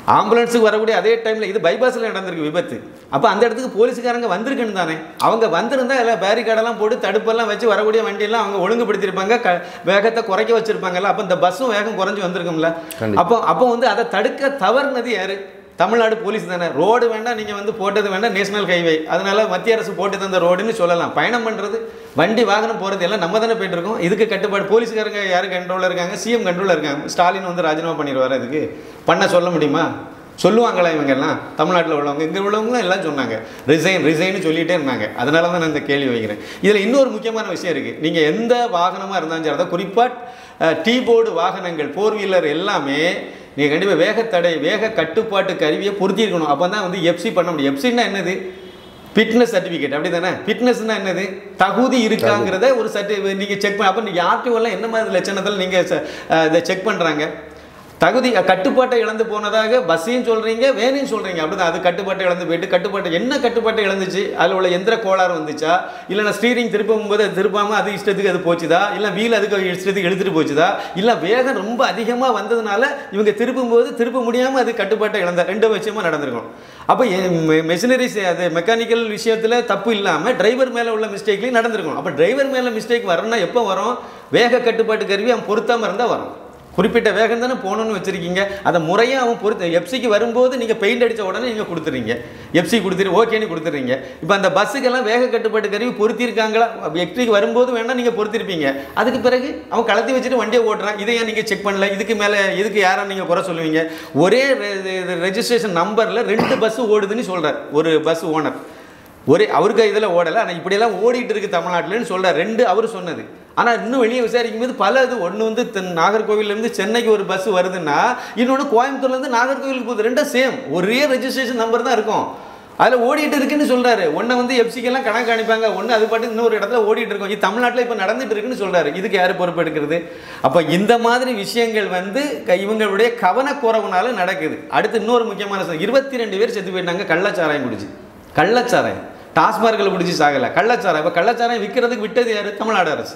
ஆம்புலன்ஸுக்கு வரக்கூடிய அதே டைமில் இது பைபாஸில் நடந்திருக்கு விபத்து அப்போ அந்த இடத்துக்கு போலீஸுக்காரங்க வந்திருக்குன்னு தானே அவங்க வந்திருந்தா எல்லாம் பேரிகார்டெல்லாம் போட்டு தடுப்பெல்லாம் வச்சு வரக்கூடிய வண்டியெல்லாம் அவங்க ஒழுங்குபடுத்தியிருப்பாங்க க வேகத்தை குறைக்க வச்சிருப்பாங்கல்ல அப்போ இந்த பஸ்ஸும் வேகம் குறைஞ்சு வந்திருக்கும்ல கண்டிப்பா. அப்போ அப்போ வந்து அதை தடுக்க தவறுனது யாரு தமிழ்நாடு போலீஸ் தானே ரோடு வேண்டாம் நீங்கள் வந்து போட்டது வேண்டாம் நேஷனல் ஹைவே அதனால மத்திய அரசு போட்டு தந்த ரோடுன்னு சொல்லலாம் பயணம் பண்ணுறது வண்டி வாகனம் போகிறது எல்லாம் நம்ம தானே போயிட்டு இருக்கோம் இதுக்கு கட்டுப்பாடு போலீஸ்காரங்க யார் கண்ட்ரோலில் இருக்காங்க சிஎம் கண்ட்ரோலில் இருக்காங்க ஸ்டாலின் வந்து ராஜினாமா பண்ணிடுவார் அதுக்கு பண்ண சொல்ல முடியுமா சொல்லுவாங்களா இவங்க எல்லாம் தமிழ்நாட்டில் உள்ளவங்க இங்கே உள்ளவங்களும் எல்லாம் சொன்னாங்க ரிசைன் ரிசைன்னு சொல்லிட்டே இருந்தாங்க அதனால தான் நான் இந்த கேள்வி வைக்கிறேன் இதில் இன்னொரு முக்கியமான விஷயம் இருக்குது நீங்கள் எந்த வாகனமாக இருந்தாலும் சரி அதான் குறிப்பாக டீ போர்டு வாகனங்கள் ஃபோர் வீலர் எல்லாமே நீங்கள் கண்டிப்பாக வேகத்தடை வேக கட்டுப்பாட்டு கருவியை பொருத்தி இருக்கணும் அப்போ தான் வந்து எஃப்சி பண்ண முடியும் எஃப்சின்னா என்னது ஃபிட்னஸ் சர்டிஃபிகேட் அப்படி தானே ஃபிட்னஸ்னா என்னது தகுதி இருக்காங்கிறத ஒரு சர்டி நீங்கள் செக் பண்ண அப்போ நீங்கள் ஆர்டிஓலாம் என்ன மாதிரி லட்சணத்தில் நீங்கள் இதை செக் பண்ணுறாங்க தகுதி அஹ், கட்டுப்பாட்டை இழந்து போனதாக பஸ்ஸையும் சொல்கிறீங்க வேனையும் சொல்கிறீங்க அப்படிதான் அது கட்டுப்பாட்டை இழந்து போயிட்டு கட்டுப்பாட்டை என்ன கட்டுப்பாட்டை இழந்துச்சு அதில் உள்ள எந்திர கோளாறு வந்துச்சா இல்லைனா ஸ்டீரிங் திருப்பும் போது அது திருப்பாமல் அது இஷ்டத்துக்கு அது போச்சுதா இல்லை வீல் அதுக்கு இஷ்டத்துக்கு எடுத்துகிட்டு போச்சுதா இல்லை வேகம் ரொம்ப அதிகமாக வந்ததுனால இவங்க திருப்பும்போது திருப்ப முடியாமல் அது கட்டுப்பாட்டை இழந்த ரெண்டு விஷயமா நடந்திருக்கும் அப்போ மெஷினரிஸ் அது மெக்கானிக்கல் விஷயத்தில் தப்பு இல்லாமல் டிரைவர் மேலே உள்ள மிஸ்டேக்லையும் நடந்திருக்கும் அப்போ டிரைவர் மேலே மிஸ்டேக் வரணும்னா எப்போ வரும் வேக கட்டுப்பாட்டு கருவி அவன் பொருத்தாமல் இருந்தால் வரும் குறிப்பிட்ட வேகம் தானே போகணும்னு வச்சுருக்கீங்க அதை முறையாக அவன் பொறுத்து எஃப்சிக்கு வரும்போது நீங்கள் பெயிண்ட் அடித்த உடனே நீங்கள் கொடுத்துறீங்க எஃப்சி கொடுத்துரு ஓகேன்னு கொடுத்துறீங்க இப்போ அந்த பஸ்ஸுக்கெல்லாம் வேக கட்டுப்பாட்டு கருவி பொருத்திருக்காங்களா எஃப்சிக்கு வரும்போது வேணால் நீங்கள் பொருத்திருப்பீங்க அதுக்கு பிறகு அவன் கலத்தி வச்சுட்டு வண்டியை ஓட்டுறான் இதை ஏன் நீங்கள் செக் பண்ணல இதுக்கு மேலே இதுக்கு யாரை நீங்கள் குறை சொல்லுவீங்க ஒரே ரெஜிஸ்ட்ரேஷன் நம்பரில் ரெண்டு பஸ் ஓடுதுன்னு சொல்கிறார் ஒரு பஸ் ஓனர் ஒரே அவருக்கு இதில் ஓடலை ஆனால் இப்படியெல்லாம் ஓடிட்டு இருக்கு தமிழ்நாட்டில்னு சொல்கிறார் ரெண்டு அவர் சொன்னது ஆனால் இன்னும் வெளியே விசாரிக்கும் போது பல இது ஒன்று வந்து தென் நாகர்கோவிலேருந்து சென்னைக்கு ஒரு பஸ் வருதுன்னா இன்னொன்று கோயம்புத்தூர்லேருந்து நாகர்கோவிலுக்கு போகுது ரெண்டும் சேம் ஒரே ரெஜிஸ்ட்ரேஷன் நம்பர் தான் இருக்கும் அதில் ஓடிட்டு இருக்குன்னு சொல்றாரு ஒன்றை வந்து எஃப்சிக்கெல்லாம் கணக்கு காணிப்பாங்க ஒன்று அது பாட்டு இன்னொரு இடத்துல ஓடிட்டு இருக்கும் இது தமிழ்நாட்டில் இப்போ நடந்துட்டு இருக்குன்னு சொல்றாரு இதுக்கு யார் பொறுப்பு எடுக்கிறது அப்போ இந்த மாதிரி விஷயங்கள் வந்து க- இவங்களுடைய கவனக்குறவுனால நடக்குது அடுத்து இன்னொரு முக்கியமான விஷயம் இருபத்தி ரெண்டு பேர் செத்து போயிட்டாங்க கள்ளச்சாராயம் குடிச்சு கள்ளச்சாராயம் டாஸ்மார்க்கில் பிடிச்சி சாகலை கள்ளச்சாராயம் இப்போ கள்ளச்சாராயம் விற்கிறதுக்கு விட்டது யார் தமிழ்நாடு அரசு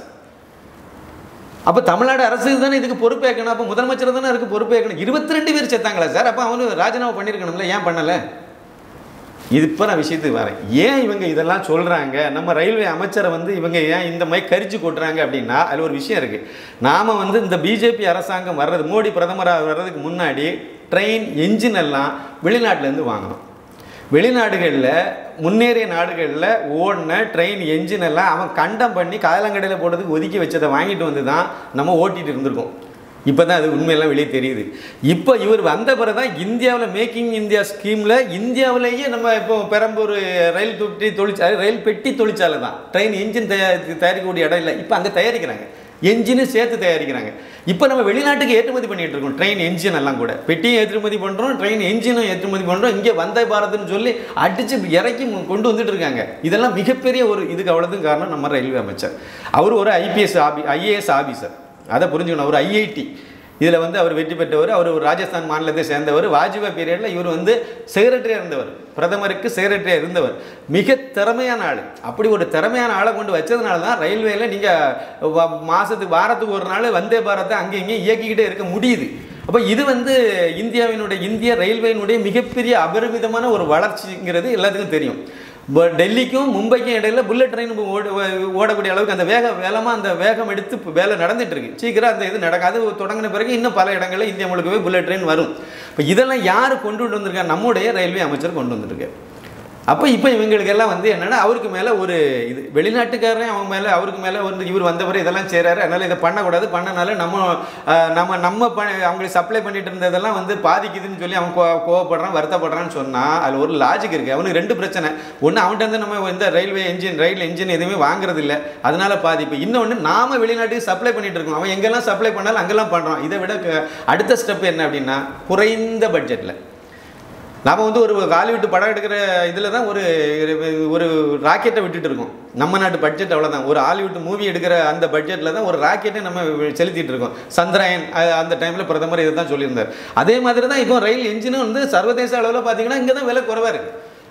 அப்போ தமிழ்நாடு அரசு தானே இதுக்கு பொறுப்பேற்கணும் அப்போ முதலமைச்சர் தானே அதுக்கு பொறுப்பேற்கணும் இருபத்தி ரெண்டு பேர் செத்தாங்களா சார் அப்போ அவனு ராஜினாமா பண்ணியிருக்கணும்ல ஏன் பண்ணலை இது இப்போ நான் விஷயத்துக்கு வரேன் ஏன் இவங்க இதெல்லாம் சொல்கிறாங்க நம்ம ரயில்வே அமைச்சரை வந்து இவங்க ஏன் இந்த மாதிரி கரிச்சு கொட்டுறாங்க அப்படின்னா அதில் ஒரு விஷயம் இருக்குது நாம் வந்து இந்த பிஜேபி அரசாங்கம் வர்றது மோடி பிரதமராக வர்றதுக்கு முன்னாடி ட்ரெயின் என்ஜின் எல்லாம் வெளிநாட்டிலேருந்து வாங்கணும் வெளிநாடுகளில் முன்னேறிய நாடுகளில் ஓடின ட்ரெயின் என்ஜின் எல்லாம் அவன் கண்டம் பண்ணி காயலங்கடையில் போடுறதுக்கு ஒதுக்கி வச்சதை வாங்கிட்டு வந்து தான் நம்ம ஓட்டிகிட்டு இருந்திருக்கோம் இப்போ தான் அது உண்மையெல்லாம் வெளியே தெரியுது இப்போ இவர் வந்த பிறகு தான் இந்தியாவில் மேக்கிங் இந்தியா ஸ்கீமில் இந்தியாவிலேயே நம்ம இப்போ பெரம்பூர் ரயில் பெட்டி தொழிற்சாலை ரயில் பெட்டி தொழிற்சாலை தான் ட்ரெயின் இன்ஜின் தயாரி தயாரிக்கக்கூடிய இடம் இல்லை இப்போ அங்கே தயாரிக்கிறாங்க என்ஜினும் சேர்த்து தயாரிக்கிறாங்க இப்போ நம்ம வெளிநாட்டுக்கு ஏற்றுமதி பண்ணிட்டு இருக்கோம் ட்ரெயின் என்ஜின் எல்லாம் கூட பெட்டியும் ஏற்றுமதி பண்ணுறோம் ட்ரெயின் என்ஜினும் ஏற்றுமதி பண்ணுறோம் இங்கே வந்தே பாரத்னு சொல்லி அடித்து இறக்கி மு- கொண்டு வந்துட்டு இருக்காங்க இதெல்லாம் மிகப்பெரிய ஒரு இதுக்கு அவ்வளோதும் காரணம் நம்ம ரயில்வே அமைச்சர் அவர் ஒரு ஐபிஎஸ் ஆபி ஐஏஎஸ் ஆஃபீஸர் அதை புரிஞ்சுக்கணும் அவர் ஐஐடி இதில் வந்து அவர் வெற்றி பெற்றவர் அவர் ஒரு ராஜஸ்தான் மாநிலத்தை சேர்ந்தவர் வாஜ்பாய் பீரியடில் இவர் வந்து செக்ரட்டரியாக இருந்தவர் பிரதமருக்கு செக்ரட்டரியாக இருந்தவர் மிக திறமையான ஆள் அப்படி ஒரு திறமையான ஆளை கொண்டு வச்சதுனால தான் ரயில்வேல நீங்கள் மாதத்துக்கு வாரத்துக்கு ஒரு நாள் வந்தே பாரத்தை அங்கே இங்கேயும் இயக்கிக்கிட்டே இருக்க முடியுது அப்போ இது வந்து இந்தியாவினுடைய இந்திய ரயில்வேனுடைய மிகப்பெரிய அபரிமிதமான ஒரு வளர்ச்சிங்கிறது எல்லாத்துக்கும் தெரியும் ப- டெல்லிக்கும் மும்பைக்கும் இடையில புல்லட் ட்ரெயின் ஓட ஓடக்கூடிய அளவுக்கு அந்த வேக வேகமாக அந்த வேகம் எடுத்து இப்ப வேலை நடந்துட்டு இருக்கு சீக்கிரம் அந்த இது நடக்காது தொடங்கின பிறகு இன்னும் பல இடங்களில் இந்தியா முழுக்கவே புல்லட் ட்ரெயின் வரும் இப்போ இதெல்லாம் யார் கொண்டு வந்திருக்கா நம்முடைய ரயில்வே அமைச்சர் கொண்டு வந்திருக்காரு அப்போ இப்போ இவங்களுக்கெல்லாம் வந்து என்னன்னா அவருக்கு மேலே ஒரு இது வெளிநாட்டுக்காரன் அவன் மேலே அவருக்கு மேலே வந்து இவர் வந்தவரை இதெல்லாம் செய்கிறாரு அதனால் இதை பண்ணக்கூடாது பண்ணனால நம்ம ஆஹ், நம்ம நம்ம ப அவங்களுக்கு சப்ளை பண்ணிட்டு இருந்ததெல்லாம் வந்து பாதிக்குதுன்னு சொல்லி அவன் கோ கோவப்படுறான் வருத்தப்படுறான்னு சொன்னால் அதில் ஒரு லாஜிக் இருக்குது அவனுக்கு ரெண்டு பிரச்சனை ஒன்று அவன்கிட்ட வந்து நம்ம இந்த ரயில்வே என்ஜின் ரயில் என்ஜின் எதுவுமே வாங்குறது இல்லை அதனால பாதிப்பு இன்னொன்று நாம வெளிநாட்டுக்கு சப்ளை பண்ணிட்டு இருக்கோம் அவன் எங்கெல்லாம் சப்ளை பண்ணாலும் அங்கெல்லாம் பண்ணுறான் இதை விட க- அடுத்த ஸ்டெப் என்ன அப்படின்னா குறைந்த பட்ஜெட்டில் நாம வந்து ஒரு ஹாலிவுட் படம் எடுக்கிற இதில் தான் ஒரு ஒரு ராக்கெட்டை விட்டுட்டு இருக்கோம் நம்ம நாட்டு பட்ஜெட் அவ்வளோதான் ஒரு ஹாலிவுட் மூவி எடுக்கிற அந்த பட்ஜெட்டில் தான் ஒரு ராக்கெட்டை நம்ம செலுத்திட்டு இருக்கோம் சந்திராயன் அஹ், அந்த டைமில் பிரதமர் இதை தான் சொல்லியிருந்தார் அதே மாதிரி தான் இப்போ ரயில் என்ஜினும் வந்து சர்வதேச அளவில் பார்த்தீங்கன்னா இங்கே தான் விலை குறைவாக இருக்குது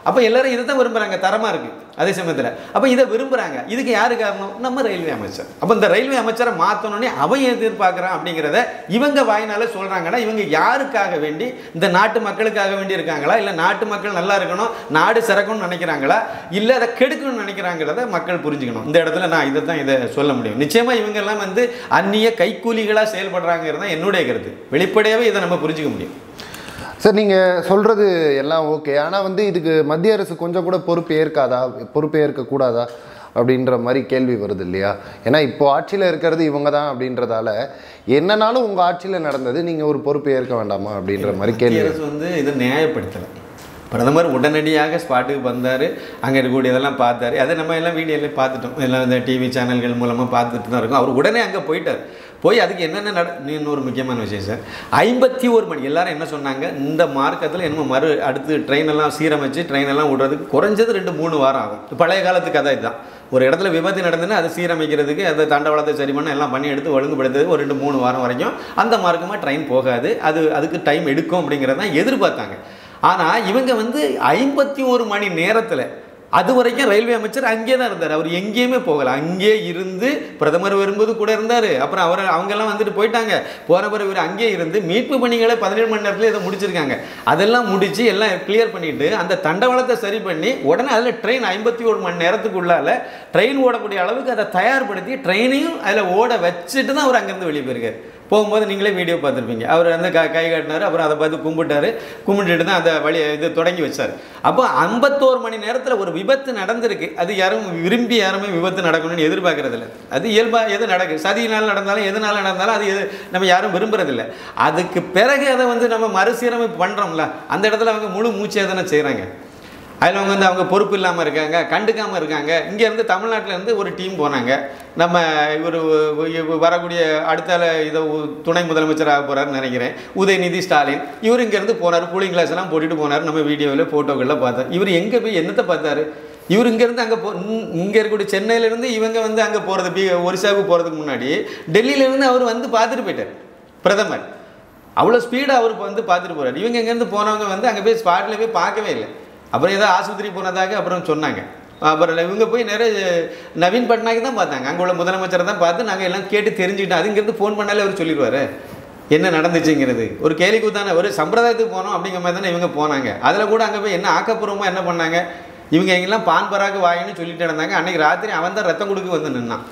அப்போ எல்லாரும் இதை தான் விரும்புகிறாங்க தரமாக இருக்குது அதே சமயத்தில் அப்போ இதை விரும்புகிறாங்க இதுக்கு யாரு காரணம் நம்ம ரயில்வே அமைச்சர் அப்போ இந்த ரயில்வே அமைச்சரை மாற்றணுன்னே அவன் எதிர்பார்க்குறான் அப்படிங்கிறத இவங்க வாயினால சொல்கிறாங்கன்னா இவங்க யாருக்காக வேண்டி இந்த நாட்டு மக்களுக்காக வேண்டி இருக்காங்களா இல்லை நாட்டு மக்கள் நல்லா இருக்கணும் நாடு சிறக்கணும்னு நினைக்கிறாங்களா இல்லை அதை கெடுக்கணும்னு நினைக்கிறாங்கிறத மக்கள் புரிஞ்சுக்கணும் இந்த இடத்துல நான் இதை தான் இதை சொல்ல முடியும் நிச்சயமாக இவங்கெல்லாம் வந்து அந்நிய கைக்கூலிகளாக செயல்படுறாங்கிறது தான் என்னுடைய கருத்து வெளிப்படையாகவே இதை நம்ம புரிஞ்சுக்க முடியும் சார் நீங்கள் சொல்கிறது எல்லாம் ஓகே ஆனால் வந்து இதுக்கு மத்திய அரசு கொஞ்சம் கூட பொறுப்பு ஏற்காதா பொறுப்பு ஏற்கக்கூடாதா அப்படின்ற மாதிரி கேள்வி வருது இல்லையா ஏன்னா இப்போ ஆட்சியில் இருக்கிறது இவங்க தான் அப்படின்றதால என்னனாலும் உங்கள் ஆட்சியில் நடந்தது நீங்கள் ஒரு பொறுப்பு ஏற்க வேண்டாமா அப்படின்ற மாதிரி கேள்வி மத்திய அரசு வந்து இதை நியாயப்படுத்தலை பிரதமர் உடனடியாக ஸ்பாட்டுக்கு வந்தார் அங்கே இருக்கக்கூடியதெல்லாம் பார்த்தாரு அதை நம்ம எல்லாம் வீடியோவில் பார்த்துட்டோம் எல்லாம் இந்த டிவி சேனல்கள் மூலமாக பார்த்துட்டு தான் இருக்கோம் அவர் உடனே அங்கே போயிட்டார் போய் அதுக்கு என்னென்ன நட இன்னொரு முக்கியமான விஷயம் சார் ஐம்பத்தி ஒரு மணி எல்லாரும் என்ன சொன்னாங்க இந்த மார்க்கத்தில் என்னமோ மறு அடுத்து ட்ரெயின் எல்லாம் சீரமைச்சு ட்ரெயின் எல்லாம் விடுறதுக்கு குறைஞ்சது ரெண்டு மூணு வாரம் ஆகும் பழைய காலத்து கதை இதுதான் ஒரு இடத்துல விபத்து நடந்துன்னா அதை சீரமைக்கிறதுக்கு அந்த தண்டவாளத்தை சரி பண்ண எல்லாம் பண்ணி எடுத்து ஒழுங்குபடுத்துறது ஒரு ரெண்டு மூணு வாரம் வரைக்கும் அந்த மார்க்கமாக ட்ரெயின் போகாது அது அதுக்கு டைம் எடுக்கும் அப்படிங்கிறத தான் எதிர்பார்த்தாங்க ஆனால் இவங்க வந்து ஐம்பத்தி ஒரு மணி நேரத்தில் அது வரைக்கும் ரயில்வே அமைச்சர் அங்கே தான் இருந்தார் அவர் எங்கேயுமே போகல அங்கே இருந்து பிரதமர் வரும்போது கூட இருந்தார் அப்புறம் அவர் அவங்கெல்லாம் வந்துட்டு போயிட்டாங்க போன பிறகு இவர் அங்கே இருந்து மீட்பு பணிகளை பதினேழு மணி நேரத்தில் இதை முடிச்சிருக்காங்க அதெல்லாம் முடிச்சு எல்லாம் கிளியர் பண்ணிட்டு அந்த தண்டவாளத்தை சரி பண்ணி உடனே அதில் ட்ரெயின் ஐம்பத்தி ஒரு மணி நேரத்துக்குள்ளால ட்ரெயின் ஓடக்கூடிய அளவுக்கு அதை தயார்படுத்தி ட்ரெயினையும் அதில் ஓட வச்சுட்டு தான் அவர் அங்கேருந்து வெளியே போயிருக்காரு போகும்போது நீங்களே வீடியோ பார்த்துருப்பீங்க அவர் வந்து க கை காட்டினார் அப்புறம் அதை பார்த்து கும்பிட்டாரு கும்பிட்டுட்டு தான் அந்த வழி இது தொடங்கி வச்சார் அப்போ ஐம்பத்தோரு மணி நேரத்தில் ஒரு விபத்து நடந்திருக்கு அது யாரும் விரும்பி யாருமே விபத்து நடக்கணும்னு எதிர்பார்க்கறதில்ல அது இயல்பாக எது நடக்குது சதியினால் நடந்தாலும் எதனால நடந்தாலும் அது எது நம்ம யாரும் விரும்புறதில்ல அதுக்கு பிறகு அதை வந்து நம்ம மறுசீரமைப்பு பண்ணுறோம்ல அந்த இடத்துல அவங்க முழு மூச்சேதனை செய்கிறாங்க அதில் அவங்க வந்து அவங்க பொறுப்பு இல்லாமல் இருக்காங்க கண்டுக்காமல் இருக்காங்க இங்கேருந்து தமிழ்நாட்டிலேருந்து ஒரு டீம் போனாங்க நம்ம இவர் வரக்கூடிய அடுத்த இதை துணை முதலமைச்சராக போகிறாருன்னு நினைக்கிறேன் உதயநிதி ஸ்டாலின் இவர் இங்கேருந்து போனார் கூலிங் கிளாஸ் எல்லாம் போட்டுட்டு போனார் நம்ம வீடியோவில் ஃபோட்டோக்களில் பார்த்தோம் இவர் எங்கே போய் என்னத்தை பார்த்தாரு இவர் இங்கேருந்து அங்கே போ இங்கே இருக்கக்கூடிய சென்னையிலேருந்து இவங்க வந்து அங்கே போகிறது பி ஒரிசாவுக்கு போகிறதுக்கு முன்னாடி டெல்லியிலேருந்து அவர் வந்து பார்த்துட்டு போயிட்டார் பிரதமர் அவ்வளோ ஸ்பீடாக அவர் வந்து பார்த்துட்டு போகிறார் இவங்க இங்கேருந்து போனவங்க வந்து அங்கே போய் ஸ்பாட்டில் போய் பார்க்கவே இல்லை அப்புறம் ஏதோ ஆஸ்பத்திரி போனதாக அப்புறம் சொன்னாங்க அப்புறம் இவங்க போய் நிறைய நவீன் பட்நாயக் தான் பார்த்தாங்க அங்கே உள்ள முதலமைச்சரை தான் பார்த்து நாங்கள் எல்லாம் கேட்டு தெரிஞ்சுக்கிட்டோம் அது இங்கேருந்து ஃபோன் பண்ணாலே அவர் சொல்லிடுவார் என்ன நடந்துச்சுங்கிறது ஒரு கேலிக்கு தானே ஒரு சம்பிரதாயத்துக்கு போனோம் அப்படிங்கிற மாதிரி தானே இவங்க போனாங்க அதில் கூட அங்கே போய் என்ன ஆக்கப்பூர்வமாக என்ன பண்ணாங்க இவங்க எங்கெல்லாம் பான் பராக்கு வாயின்னு சொல்லிட்டு இருந்தாங்க அன்னைக்கு ராத்திரி அவன் தான் ரத்தம் கொடுக்க வந்து நின்னான்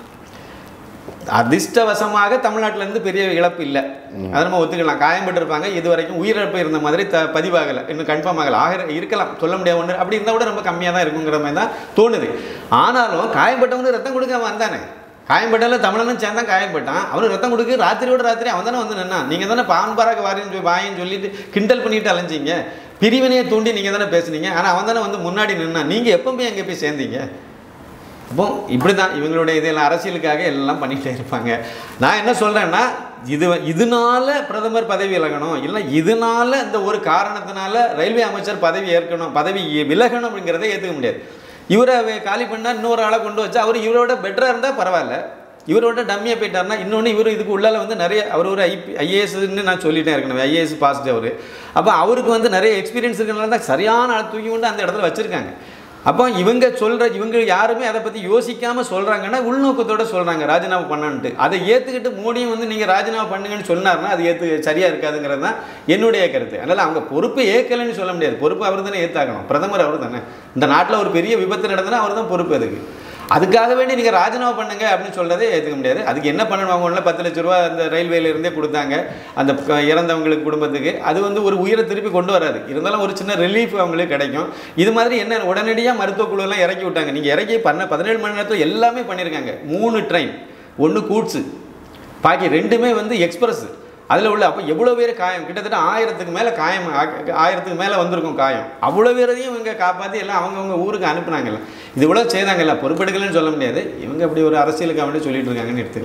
அதிர்ஷ்டவசமாக தமிழ்நாட்டுல இருந்து பெரிய இழப்பு இல்லை அதை நம்ம ஒத்துக்கலாம் காயம்பட்டிருப்பாங்க இது வரைக்கும் உயிரிழப்பு இருந்த மாதிரி த பதிவாகலை இன்னும் கன்ஃபார்ம் ஆகலை ஆக இருக்கலாம் சொல்ல முடியாது ஒன்று அப்படி இருந்தால் கூட ரொம்ப கம்மியாக தான் இருக்குங்கிற மாதிரி தான் தோணுது ஆனாலும் காயம்பட்டவங்க ரத்தம் கொடுக்க வந்தானே காயம்பட்டால தமிழனும் சேர்ந்தான் காயம்பட்டான் அவனுக்கு ரத்தம் கொடுக்க ராத்திரியோட ராத்திரி அவன் தானே வந்து நின்னான் நீங்கள் தானே பான் பராக வாரின்னு சொல்லி வாயின்னு சொல்லிட்டு கிண்டல் பண்ணிட்டு அலைஞ்சிங்க பிரிவினையை தூண்டி நீங்கள் தானே பேசுனீங்க ஆனால் அவன் தானே வந்து முன்னாடி நின்னான் நீங்கள் எப்போ போய் அங்கே போய் சேர்ந்தீங்க அப்போ இப்படி தான் இவங்களுடைய இதெல்லாம் அரசியலுக்காக எல்லாம் பண்ணிகிட்டே இருப்பாங்க நான் என்ன சொல்கிறேன்னா இது இதனால பிரதமர் பதவி விலகணும் இல்லை இதனால இந்த ஒரு காரணத்தினால ரயில்வே அமைச்சர் பதவி ஏற்கணும் பதவி விலகணும் அப்படிங்கிறத ஏற்றுக்க முடியாது இவரை காலி பண்ணால் இன்னொரு ஆளை கொண்டு வச்சா அவர் இவரோட பெட்டராக இருந்தால் பரவாயில்ல இவரோட டம்மியாக போயிட்டாருன்னா இன்னொன்று இவர் இதுக்கு உள்ளால வந்து நிறைய அவர் ஒரு ஐபி ஐஏஎஸ்ன்னு நான் சொல்லிட்டேன் இருக்கணும் ஐஏஎஸ் பாஸ்ட் அவர் அப்போ அவருக்கு வந்து நிறைய எக்ஸ்பீரியன்ஸ் இருக்கிறனால தான் சரியான ஆள் தூக்கி கொண்டு அந்த இடத்துல வச்சுருக்காங்க அப்போ இவங்க சொல்கிற இவங்க யாருமே அதை பற்றி யோசிக்காமல் சொல்கிறாங்கன்னா உள்நோக்கத்தோட சொல்கிறாங்க ராஜினாமா பண்ணன்ட்டு அதை ஏற்றுக்கிட்டு மோடியும் வந்து நீங்கள் ராஜினாமா பண்ணுங்கன்னு சொன்னார்னா அது ஏற்று சரியாக இருக்காதுங்கிறது தான் என்னுடைய கருத்து அதனால் அவங்க பொறுப்பு ஏற்கலைன்னு சொல்ல முடியாது பொறுப்பு அவர் தானே ஏற்றாக்கணும் பிரதமர் அவர் தானே இந்த நாட்டில் ஒரு பெரிய விபத்து நடந்ததுன்னா அவர் தான் பொறுப்பு அதுக்கு அதுக்காக வேண்டி நீங்கள் ராஜினாமா பண்ணுங்க அப்படின்னு சொல்றதே ஏற்றுக்க முடியாது அதுக்கு என்ன பண்ணணும் அவங்க ஒன்றில் பத்து லட்ச ரூபா அந்த ரயில்வேல இருந்தே கொடுத்தாங்க அந்த க- இறந்தவங்களுக்கு குடும்பத்துக்கு அது வந்து ஒரு உயிரை திருப்பி கொண்டு வராது இருந்தாலும் ஒரு சின்ன ரிலீஃப் அவங்களுக்கு கிடைக்கும் இது மாதிரி என்ன உடனடியாக மருத்துவ குழுவெல்லாம் இறக்கி விட்டாங்க நீங்கள் இறக்கி பண்ண பதினேழு மணி நேரத்தில் எல்லாமே பண்ணியிருக்காங்க மூணு ட்ரெயின் ஒன்று கூட்ஸு பாக்கி ரெண்டுமே வந்து எக்ஸ்பிரஸ் அதில் உள்ள அப்போ எவ்வளோ பேர் காயம் கிட்டத்தட்ட ஆயிரத்துக்கு மேலே காயம் ஆ- ஆயிரத்துக்கு மேலே வந்திருக்கும் காயம் அவ்வளோ பேரையும் இவங்க காப்பாற்றி எல்லாம் அவங்கவுங்க ஊருக்கு அனுப்புனாங்கல்ல இது இவ்வளோ செய்தாங்கல்ல பொறுப்பெடுக்கலன்னு சொல்ல முடியாது இவங்க அப்படி ஒரு அரசியலுக்கு அப்படி சொல்லிட்டு இருக்காங்கன்னு எடுத்துக்கலாம்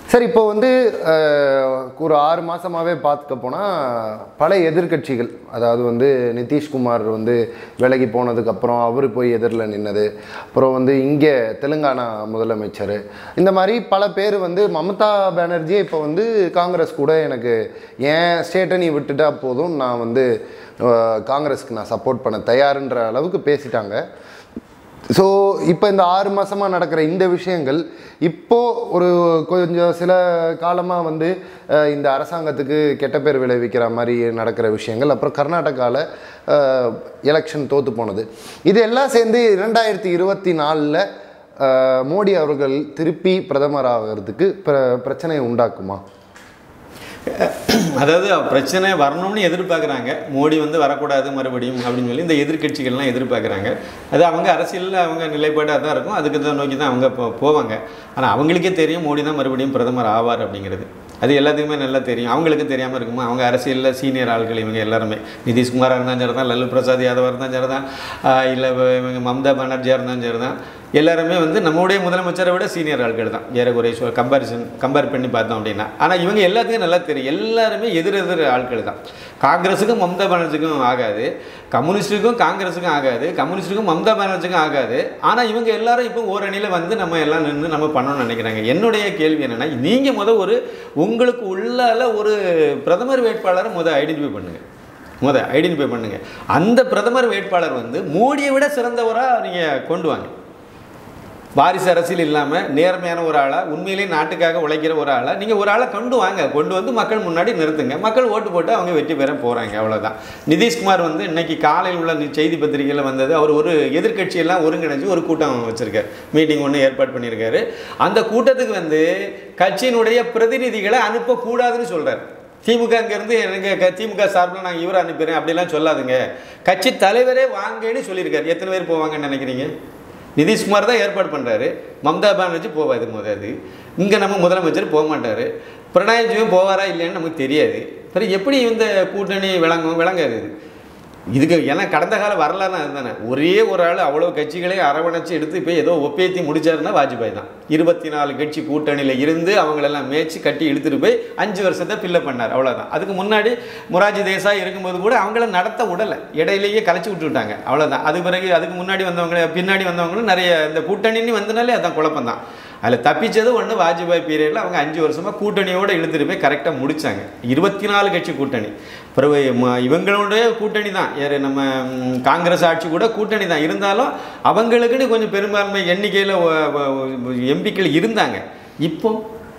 சரி இப்போ வந்து அஹ், ஒரு ஆறு மாதமாகவே பார்த்துக்க போனால் பல எதிர்க்கட்சிகள் அதாவது வந்து நிதிஷ்குமார் வந்து விலகி போனதுக்கப்புறம் அவர் போய் எதிரில் நின்னது அப்புறம் வந்து இங்கே தெலுங்கானா முதலமைச்சர் இந்த மாதிரி பல பேர் வந்து மமதா பானர்ஜியே இப்போ வந்து காங்கிரஸ் கூட எனக்கு ஏன் ஸ்டேட்டை நீ விட்டுட்டா போதும் நான் வந்து அஹ், காங்கிரஸ்க்கு நான் சப்போர்ட் பண்ண தயாருன்ற அளவுக்கு பேசிட்டாங்க ஸோ இப்போ இந்த ஆறு மாதமாக நடக்கிற இந்த விஷயங்கள் இப்போ ஒரு கொஞ்சம் சில காலமாக வந்து அஹ், இந்த அரசாங்கத்துக்கு கெட்ட பேர் விளைவிக்கிற மாதிரி நடக்கிற விஷயங்கள் அப்புறம் கர்நாடகாவில் எலெக்ஷன் தோற்று போனது இது எல்லாம் சேர்ந்து இரண்டாயிரத்தி இருபத்தி நாலில் மோடி அவர்கள் திருப்பி பிரதமர் ஆகிறதுக்கு பிர பிரச்சனையை உண்டாக்குமா அதாவது பிரச்சனை வரணும்னு எதிர்பார்க்குறாங்க மோடி வந்து வரக்கூடாது மறுபடியும் அப்படின்னு சொல்லி இந்த எதிர்க்கட்சிகள்லாம் எதிர்பார்க்குறாங்க அது அவங்க அரசியலில் அவங்க நிலைப்பாடாக தான் இருக்கும் அதுக்கு தான் நோக்கி தான் அவங்க போ- போவாங்க ஆனால் அவங்களுக்கே தெரியும் மோடி தான் மறுபடியும் பிரதமர் ஆவார் அப்படிங்கிறது அது எல்லாத்துக்குமே நல்லா தெரியும் அவங்களுக்கு தெரியாமல் இருக்குமா அவங்க அரசியலில் சீனியர் ஆட்கள் இவங்க எல்லாருமே நிதிஷ்குமாராக இருந்தாலும் சரி தான் லல்லு பிரசாத் யாதவாக இருந்தாலும் சரி தான் இல்லை இவங்க மம்தா பானர்ஜியாக இருந்தாலும் சரி தான் எல்லாருமே வந்து நம்முடைய முதலமைச்சரை விட சீனியர் ஆட்கள் தான் ஏறக்குறைய கம்பாரிசன் கம்பேர் பண்ணி பார்த்தோம் அப்படின்னா ஆனால் இவங்க எல்லாத்துக்கும் நல்லா தெரியும் எல்லாருமே எதிர் எதிர் ஆட்கள் தான் காங்கிரஸுக்கும் மம்தா பானர்ஜிக்கும் ஆகாது கம்யூனிஸ்ட்டுக்கும் காங்கிரஸுக்கும் ஆகாது கம்யூனிஸ்ட்டுக்கும் மம்தா பானர்ஜிக்கும் ஆகாது ஆனால் இவங்க எல்லாரும் இப்போ ஓரணியில் வந்து நம்ம எல்லாம் நின்று நம்ம பண்ணணும்னு நினைக்கிறாங்க என்னுடைய கேள்வி என்னென்னா நீங்கள் முத ஒரு உங்களுக்கு உள்ளால ஒரு பிரதமர் வேட்பாளரை முத ஐடென்டிஃபை பண்ணுங்கள் முத ஐடென்டிஃபை பண்ணுங்கள் அந்த பிரதமர் வேட்பாளர் வந்து மோடியை விட சிறந்தவராக நீங்கள் கொண்டு வாங்க வாரிசு அரசியல் இல்லாமல் நேர்மையான ஒரு ஆளாக உண்மையிலேயே நாட்டுக்காக உழைக்கிற ஒரு ஆளை நீங்கள் ஒரு ஆளை கொண்டு வாங்க கொண்டு வந்து மக்கள் முன்னாடி நிறுத்துங்க மக்கள் ஓட்டு போட்டு அவங்க வெற்றி பெற போகிறாங்க அவ்வளோதான் நிதிஷ்குமார் வந்து இன்னைக்கு காலையில் உள்ள நி- செய்தி பத்திரிகையில் வந்தது அவர் ஒரு எதிர்க்கட்சியெல்லாம் ஒருங்கிணைச்சு ஒரு கூட்டம் வச்சுருக்கார் மீட்டிங் ஒன்று ஏற்பாடு பண்ணியிருக்காரு அந்த கூட்டத்துக்கு வந்து கட்சியினுடைய பிரதிநிதிகளை அனுப்பக்கூடாதுன்னு சொல்கிறார் திமுக அங்கேருந்து எனக்கு க- திமுக சார்பில் நான் இவரை அனுப்புகிறேன் அப்படிலாம் சொல்லாதுங்க கட்சி தலைவரே வாங்கன்னு சொல்லியிருக்காரு எத்தனை பேர் போவாங்கன்னு நினைக்கிறீங்க நிதிஷ்குமார் தான் ஏற்பாடு பண்ணுறாரு மம்தா பானர்ஜி போவாது முதது இங்கே நம்ம முதலமைச்சர் போக மாட்டார் பிரணாயஜியும் போவாரா இல்லையான்னு நமக்கு தெரியாது பிறகு எப்படி இந்த கூட்டணி விளங்கும் விளங்காது இது இதுக்கு ஏன்னா கடந்த கால வரலாறு அதுதானே ஒரே ஒரு ஆள் அவ்வளோ கட்சிகளையும் அரவணைச்சு எடுத்து இப்போ ஏதோ ஒப்பேத்தி முடிச்சாருன்னா வாஜ்பாய் தான் இருபத்தி நாலு கட்சி கூட்டணியில் இருந்து அவங்களெல்லாம் மேய்ச்சி கட்டி இழுத்துட்டு போய் அஞ்சு வருஷத்தை ஃபில்லப் பண்ணார் அவ்வளோதான் அதுக்கு முன்னாடி மொராஜி தேசாய் இருக்கும்போது கூட அவங்கள நடத்த விடலை இடையிலேயே கலைச்சி விட்டுட்டாங்க அவ்வளோதான் அது பிறகு அதுக்கு முன்னாடி வந்தவங்க பின்னாடி வந்தவங்களும் நிறைய இந்த கூட்டணின்னு வந்தனாலே அதான் குழப்பம் தான் அதில் தப்பிச்சது ஒன்று வாஜ்பாய் பீரியடில் அவங்க அஞ்சு வருஷமாக கூட்டணியோடு இழுத்துட்டு போய் கரெக்டாக முடிச்சாங்க இருபத்தி நாலு கட்சி கூட்டணி பிறகு ம- இவங்களுடைய கூட்டணி தான் யார் நம்ம ம், காங்கிரஸ் ஆட்சி கூட கூட்டணி தான் இருந்தாலும் அவங்களுக்குன்னு கொஞ்சம் பெரும்பான்மை எண்ணிக்கையில் எம்பிக்கள் இருந்தாங்க இப்போ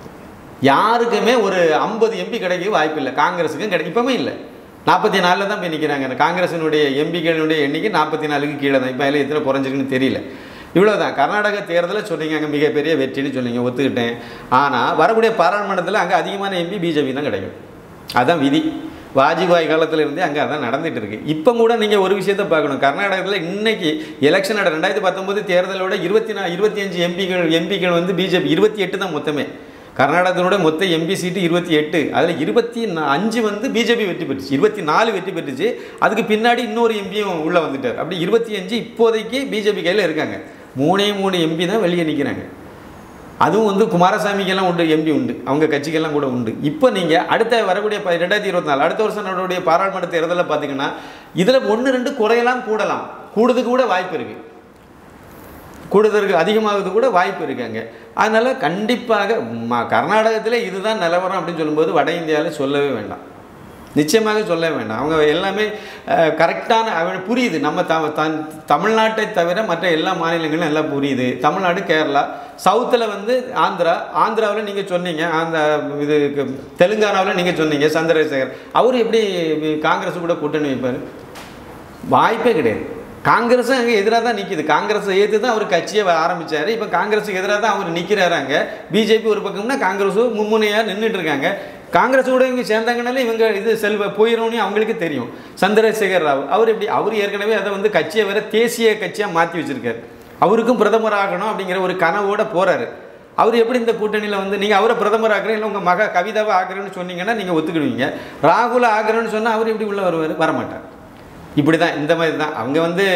யாருக்குமே ஒரு ஐம்பது எம்பி கிடைக்க வாய்ப்பு இல்லை காங்கிரஸுக்கும் கிடைக்க இப்போவே இல்லை நாற்பத்தி நாலில் தான் போய் நிற்கிறாங்க அந்த காங்கிரஸினுடைய எம்பிக்களுடைய எண்ணிக்கை நாற்பத்தி நாலுக்கு கீழே தான் இப்போ அதில் எத்தனை குறைஞ்சிருக்குன்னு தெரியல இவ்வளோதான் கர்நாடக தேர்தலில் சொன்னீங்க அங்கே மிகப்பெரிய வெற்றின்னு சொன்னீங்க ஒத்துக்கிட்டேன் ஆனால் வரக்கூடிய பாராளுமன்றத்தில் அங்கே அதிகமான எம்பி பிஜேபி தான் கிடைக்கும் அதான் விதி வாஜ்பாய் காலத்துல இருந்தே அங்கே அதான் நடந்துட்டு இருக்கு இப்போ கூட நீங்கள் ஒரு விஷயத்தை பார்க்கணும் கர்நாடகத்தில் இன்னைக்கு எலெக்ஷன் நட ரெண்டாயிரத்தி பத்தொம்போது தேர்தலோட இருபத்தி நா இருபத்தி அஞ்சு எம்பிகள் எம்பிக்கள் வந்து பிஜேபி இருபத்தி எட்டு தான் மொத்தமே கர்நாடகத்தினோட மொத்த எம்பி சீட்டு இருபத்தி எட்டு அதில் இருபத்தி நா- அஞ்சு வந்து பிஜேபி வெற்றி பெற்றுச்சு இருபத்தி நாலு வெற்றி பெற்றுச்சு அதுக்கு பின்னாடி இன்னொரு எம்பியும் உள்ளே வந்துட்டார் அப்படி இருபத்தி அஞ்சு இப்போதைக்கு பிஜேபி கையில் இருக்காங்க மூணே மூணு எம்பி தான் வெளியே நிற்கிறாங்க அதுவும் வந்து குமாரசாமிக்கெல்லாம் உண்டு எம்பி உண்டு அவங்க கட்சிக்கெல்லாம் கூட உண்டு இப்போ நீங்கள் அடுத்த வரக்கூடிய ப- ரெண்டாயிரத்தி இருபத்தி நாலு அடுத்த வருஷம் நம்மளுடைய பாராளுமன்ற தேர்தலில் பார்த்தீங்கன்னா இதில் ஒன்று ரெண்டு குறையலாம் கூடலாம் கூடுறதுக்கு கூட வாய்ப்பு இருக்குது கூடுதலுக்கு அதிகமாகிறது கூட வாய்ப்பு இருக்காங்க அதனால் கண்டிப்பாக ம கர்நாடகத்தில் இதுதான் நிலவரம் அப்படின்னு சொல்லும்போது வட இந்தியாவில் சொல்லவே வேண்டாம் நிச்சயமாக சொல்ல வேண்டாம் அவங்க எல்லாமே கரெக்டான அவங்க புரியுது நம்ம த தன் தமிழ்நாட்டை தவிர மற்ற எல்லா மாநிலங்களும் எல்லாம் புரியுது தமிழ்நாடு கேரளா சவுத்தில் வந்து ஆந்திரா ஆந்திராவில் நீங்கள் சொன்னீங்க அந்த இது தெலுங்கானாவில் நீங்கள் சொன்னீங்க சந்திரசேகர் அவர் எப்படி காங்கிரஸ் கூட கூட்டணி வைப்பார் வாய்ப்பே கிடையாது காங்கிரஸும் அங்கே எதிராக தான் நிற்கிது காங்கிரஸை ஏற்று தான் அவர் கட்சியை ஆரம்பிச்சாரு இப்போ காங்கிரஸுக்கு எதிராக தான் அவர் நிற்கிறாரு அங்கே பிஜேபி ஒரு பக்கம்னா காங்கிரஸும் மும்முனையாக நின்றுட்டு இருக்காங்க காங்கிரஸ் கூட இவங்க சேர்ந்தாங்கனாலே இவங்க இது செல்வ போயிடும்னு அவங்களுக்கு தெரியும் சந்திரசேகர் ராவ் அவர் எப்படி அவர் ஏற்கனவே அதை வந்து கட்சியை வேற தேசிய கட்சியாக மாற்றி வச்சிருக்காரு அவருக்கும் பிரதமர் ஆகணும் அப்படிங்கிற ஒரு கனவோட போறாரு அவர் எப்படி இந்த கூட்டணியில் வந்து நீங்கள் அவரை பிரதமர் ஆக்குறேன் இல்லை உங்கள் மக கவிதாவை ஆக்குறேன்னு சொன்னீங்கன்னா நீங்கள் ஒத்துக்கிடுவீங்க ராகுல ஆக்குறேன்னு சொன்னால் அவர் எப்படி உள்ளே வருவார் வரமாட்டார் இப்படி தான் இந்த மாதிரி தான் அவங்க வந்து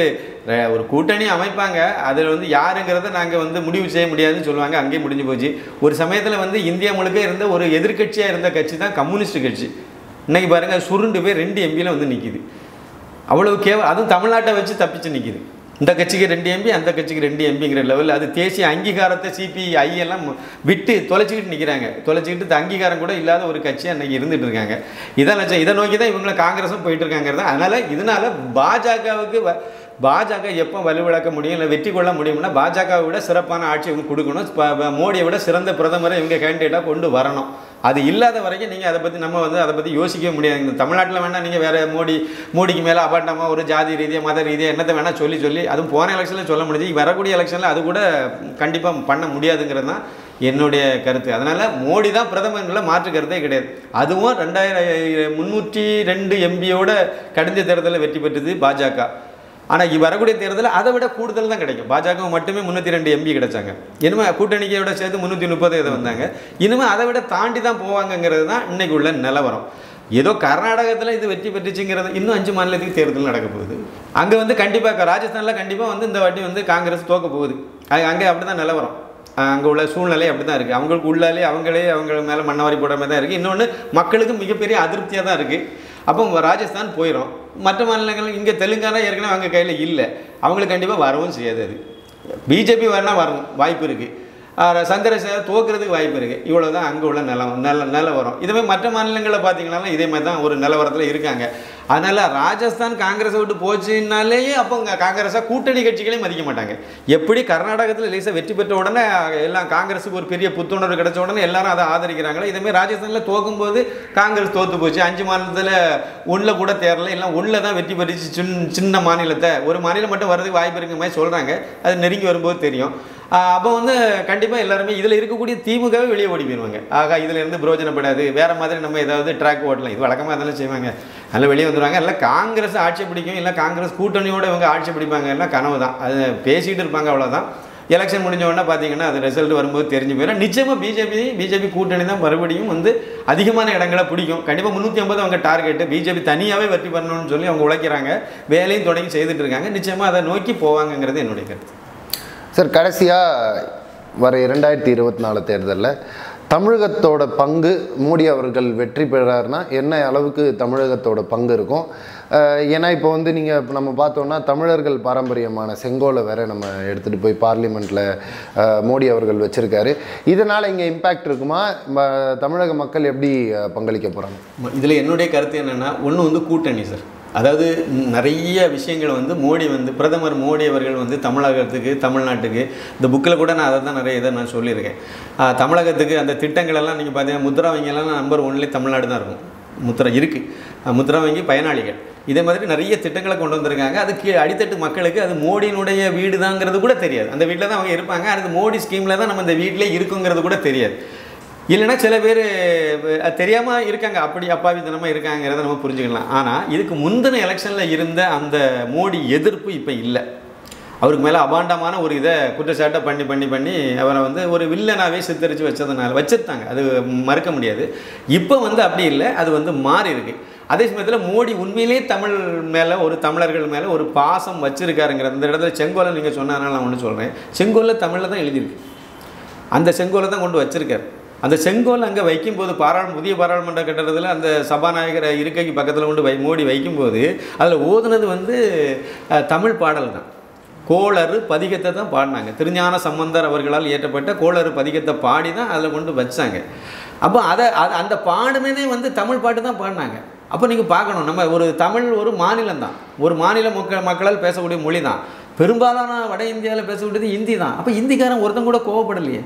ர- ஒரு கூட்டணி அமைப்பாங்க அதில் வந்து யாருங்கிறத நாங்கள் வந்து முடிவு செய்ய முடியாதுன்னு சொல்லுவாங்க அங்கேயே முடிஞ்சு போச்சு ஒரு சமயத்தில் வந்து இந்தியா முழுக்க இருந்த ஒரு எதிர்க்கட்சியாக இருந்த கட்சி தான் கம்யூனிஸ்ட் கட்சி இன்னைக்கு பாருங்க சுருண்டு போய் ரெண்டு எம்பியில் வந்து நிற்கிது அவ்வளவு கேவ அதுவும் தமிழ்நாட்டை வச்சு தப்பிச்சு நிற்கிது இந்த கட்சிக்கு ரெண்டு எம்பி அந்த கட்சிக்கு ரெண்டு எம்பிங்கிற லெவலில் அது தேசிய அங்கீகாரத்தை சிபிஐ எல்லாம் விட்டு தொலைச்சிக்கிட்டு நிற்கிறாங்க தொலைச்சிக்கிட்டு இந்த அங்கீகாரம் கூட இல்லாத ஒரு கட்சி அன்னைக்கு இருந்துட்டு இருக்காங்க இதான் லட்சம் இதை நோக்கி தான் இவங்களை காங்கிரஸும் போயிட்டு இருக்காங்கிறது அதனால இதனால பாஜகவுக்கு வ- பாஜக எப்போ வலுவிழக்க முடியும் இல்லை வெற்றி கொள்ள முடியும்னா பாஜகவை விட சிறப்பான ஆட்சி இவங்க கொடுக்கணும் ப- ப- மோடியை விட சிறந்த பிரதமரை இவங்க கேண்டிடேட்டாக கொண்டு வரணும் அது இல்லாத வரைக்கும் நீங்கள் அதை பற்றி நம்ம வந்து அதை பற்றி யோசிக்கவே முடியாது இந்த தமிழ்நாட்டில் வேணால் நீங்கள் வேறு மோடி மோடிக்கு மேலே அபாண்டமாக ஒரு ஜாதி ரீதியாக மத ரீதியாக என்னத்தை வேணால் சொல்லி சொல்லி அதுவும் போன எலெக்ஷனில் சொல்ல முடிஞ்சு வரக்கூடிய எலெக்ஷனில் அது கூட கண்டிப்பாக பண்ண முடியாதுங்கிறது தான் என்னுடைய கருத்து அதனால் மோடி தான் பிரதமர்ல மாற்று கருத்தே கிடையாது அதுவும் ரெண்டாயிரம் முந்நூற்றி ரெண்டு எம்பியோட கடந்த தேர்தலில் வெற்றி பெற்றது பாஜக ஆனால் வரக்கூடிய தேர்தலில் அதை விட கூடுதல் தான் கிடைக்கும் பாஜக மட்டுமே முந்நூற்றி ரெண்டு எம்பி கிடைச்சாங்க இனிமே கூட்டணிக்கையோட சேர்த்து முந்நூற்றி முப்பது இதை வந்தாங்க இனிமே அதை விட தாண்டி தான் போவாங்கங்கிறது தான் இன்னைக்கு உள்ள நிலவரம் ஏதோ கர்நாடகத்தில் இது வெற்றி பெற்றுச்சுங்கிறது இன்னும் அஞ்சு மாநிலத்துக்கு தேர்தல் நடக்க போகுது அங்கே வந்து கண்டிப்பாக ராஜஸ்தானில் கண்டிப்பாக வந்து இந்த வாட்டி வந்து காங்கிரஸ் தோக்க போகுது அது அங்கே அப்படி தான் நிலவரம் அங்கே உள்ள சூழ்நிலை அப்படி தான் இருக்குது அவங்களுக்கு உள்ளாலே அவங்களே அவங்க மேலே மண்ணவாரி போடுற மாதிரி தான் இருக்குது இன்னொன்று மக்களுக்கு மிகப்பெரிய அதிருப்தியாக தான் இருக்குது அப்போ ராஜஸ்தான் போயிடும் மற்ற மாநிலங்கள் இங்கே தெலுங்கானா ஏற்கனவே அவங்க கையில் இல்லை அவங்களுக்கு கண்டிப்பாக வரவும் செய்யாது அது பிஜேபி வரனா வரும் வாய்ப்பு இருக்குது சந்திரசேகர் தோக்குறதுக்கு வாய்ப்பு இருக்குது இவ்வளோ தான் அங்கே உள்ள நிலம் நில நிலவரம் இதுவே மற்ற மாநிலங்களில் பார்த்தீங்கன்னாலும் இதே மாதிரி தான் ஒரு நிலவரத்தில் இருக்காங்க அதனால் ராஜஸ்தான் காங்கிரஸை விட்டு போச்சுனாலேயே அப்போ இங்கே காங்கிரஸாக கூட்டணி கட்சிகளையும் மதிக்க மாட்டாங்க எப்படி கர்நாடகத்தில் லேசாக வெற்றி பெற்ற உடனே எல்லாம் காங்கிரஸுக்கு ஒரு பெரிய புத்துணர்வு கிடைச்ச உடனே எல்லாரும் அதை ஆதரிக்கிறாங்களோ இதேமாதிரி ராஜஸ்தானில் தோக்கும்போது காங்கிரஸ் தோத்து போச்சு அஞ்சு மாநிலத்தில் ஒன்றில் கூட தேரல எல்லாம் ஒன்றில் தான் வெற்றி பெற்றுச்சு சின்ன சின்ன மாநிலத்தை ஒரு மாநிலம் மட்டும் வர்றதுக்கு வாய்ப்பு இருக்கிற மாதிரி சொல்கிறாங்க அது நெருங்கி வரும்போது தெரியும் அப்போ வந்து கண்டிப்பாக எல்லாருமே இதில் இருக்கக்கூடிய திமுகவே வெளியே ஓடி போயிடுவாங்க ஆகா இதில் இருந்து பிரயோஜனப்படாது வேறு மாதிரி நம்ம ஏதாவது ட்ராக் ஓட்டலாம் இது வழக்கமாக அதெல்லாம் செய்வாங்க அதில் வெளியே வந்துடுவாங்க எல்லாம் காங்கிரஸ் ஆட்சி பிடிக்கும் இல்லை காங்கிரஸ் கூட்டணியோட இவங்க ஆட்சி பிடிப்பாங்க எல்லாம் கனவு தான் அது பேசிகிட்டு இருப்பாங்க அவ்வளோதான் எலெக்ஷன் முடிஞ்ச உடனே பார்த்தீங்கன்னா அது ரிசல்ட் வரும்போது தெரிஞ்சு போயிடும் நிச்சயமாக பிஜேபி பிஜேபி கூட்டணி தான் மறுபடியும் வந்து அதிகமான இடங்களை பிடிக்கும் கண்டிப்பாக முந்நூற்றி ஐம்பது அவங்க டார்கெட்டு பிஜேபி தனியாகவே வெற்றி பண்ணணும்னு சொல்லி அவங்க உழைக்கிறாங்க வேலையும் தொடங்கி செய்துட்டு இருக்காங்க நிச்சயமாக அதை நோக்கி போவாங்கங்கிறது என்னுடைய கருத்து சார் கடைசியாக வர இரண்டாயிரத்தி இருபத்தி நாலு தேர்தலில் தமிழகத்தோட பங்கு மோடி அவர்கள் வெற்றி பெறாருன்னா என்ன அளவுக்கு தமிழகத்தோட பங்கு இருக்கும் அஹ் ஏன்னா இப்போ வந்து நீங்கள் நம்ம பார்த்தோம்னா தமிழர்கள் பாரம்பரியமான செங்கோலை வேற நம்ம எடுத்துகிட்டு போய் பார்லிமெண்ட்டில் மோடி அவர்கள் வச்சுருக்காரு இதனால் இங்கே இம்பேக்ட் இருக்குமா ம- தமிழக மக்கள் எப்படி அஹ், பங்களிக்க போகிறாங்க இதில் என்னுடைய கருத்து என்னென்னா ஒன்று வந்து கூட்டணி சார் அதாவது நிறைய விஷயங்கள் வந்து மோடி வந்து பிரதமர் மோடி அவர்கள் வந்து தமிழகத்துக்கு தமிழ்நாட்டுக்கு இந்த புக்கில் கூட நான் அதை தான் நிறைய இதை நான் சொல்லியிருக்கேன் ஆஹ் தமிழகத்துக்கு அந்த திட்டங்கள் எல்லாம் நீங்கள் பார்த்தீங்கன்னா முத்ரா வங்கியெல்லாம் நம்பர் ஒன்லேயே தமிழ்நாடு தான் இருக்கும் முத்ரா இருக்குது முத்ரா வங்கி பயனாளிகள் இதே மாதிரி நிறைய திட்டங்களை கொண்டு வந்திருக்காங்க அதுக்கு அடித்தட்டு மக்களுக்கு அது மோடியினுடைய வீடு தாங்கிறது கூட தெரியாது அந்த வீட்டில் தான் அவங்க இருப்பாங்க அது மோடி ஸ்கீமில் தான் நம்ம இந்த வீட்டிலே இருக்குங்கிறது கூட தெரியாது இல்லைன்னா சில பேர் தெரியாமல் இருக்காங்க அப்படி அப்பாவித்தனமாக இருக்காங்கிறத நம்ம புரிஞ்சுக்கலாம் ஆனால் இதுக்கு முந்தின எலெக்ஷனில் இருந்த அந்த மோடி எதிர்ப்பு இப்போ இல்லை அவருக்கு மேலே அபாண்டமான ஒரு இதை குற்றச்சாட்டை பண்ணி பண்ணி பண்ணி அவரை வந்து ஒரு வில்லனாவே சித்தரித்து வச்சதுனால வச்சிருந்தாங்க அது மறுக்க முடியாது இப்போ வந்து அப்படி இல்லை அது வந்து மாறி இருக்கு அதே சமயத்தில் மோடி உண்மையிலேயே தமிழ் மேலே ஒரு தமிழர்கள் மேலே ஒரு பாசம் வச்சிருக்காருங்கிற அந்த இடத்துல செங்கோலை நீங்கள் சொன்னதுனால நான் ஒன்று சொல்கிறேன் செங்கோலில் தமிழில் தான் எழுதியிருக்கு அந்த செங்கோலை தான் கொண்டு வச்சிருக்காரு அந்த செங்கோல் அங்கே வைக்கும்போது பாராளு புதிய பாராளுமன்ற கட்டடத்தில் அந்த சபாநாயகர் இருக்கைக்கு பக்கத்தில் கொண்டு வை மோடி வைக்கும்போது அதில் ஓதுனது வந்து அஹ், தமிழ் பாடல் தான் கோளறு பதிகத்தை தான் பாடினாங்க திருஞான சம்பந்தர் அவர்களால் இயற்றப்பட்ட கோளறு பதிகத்தை பாடி தான் அதில் கொண்டு வச்சாங்க அப்போ அதை அது அந்த பாடுமே வந்து தமிழ் பாட்டு தான் பாடினாங்க அப்போ நீங்கள் பார்க்கணும் நம்ம ஒரு தமிழ் ஒரு மாநிலம் தான் ஒரு மாநில மக்கள் மக்களால் பேசக்கூடிய மொழி தான் பெரும்பாலான வட இந்தியாவில் பேசக்கூடியது ஹிந்தி தான் அப்போ ஹிந்திக்காரன் ஒருத்தன் கூட கோவப்படலையே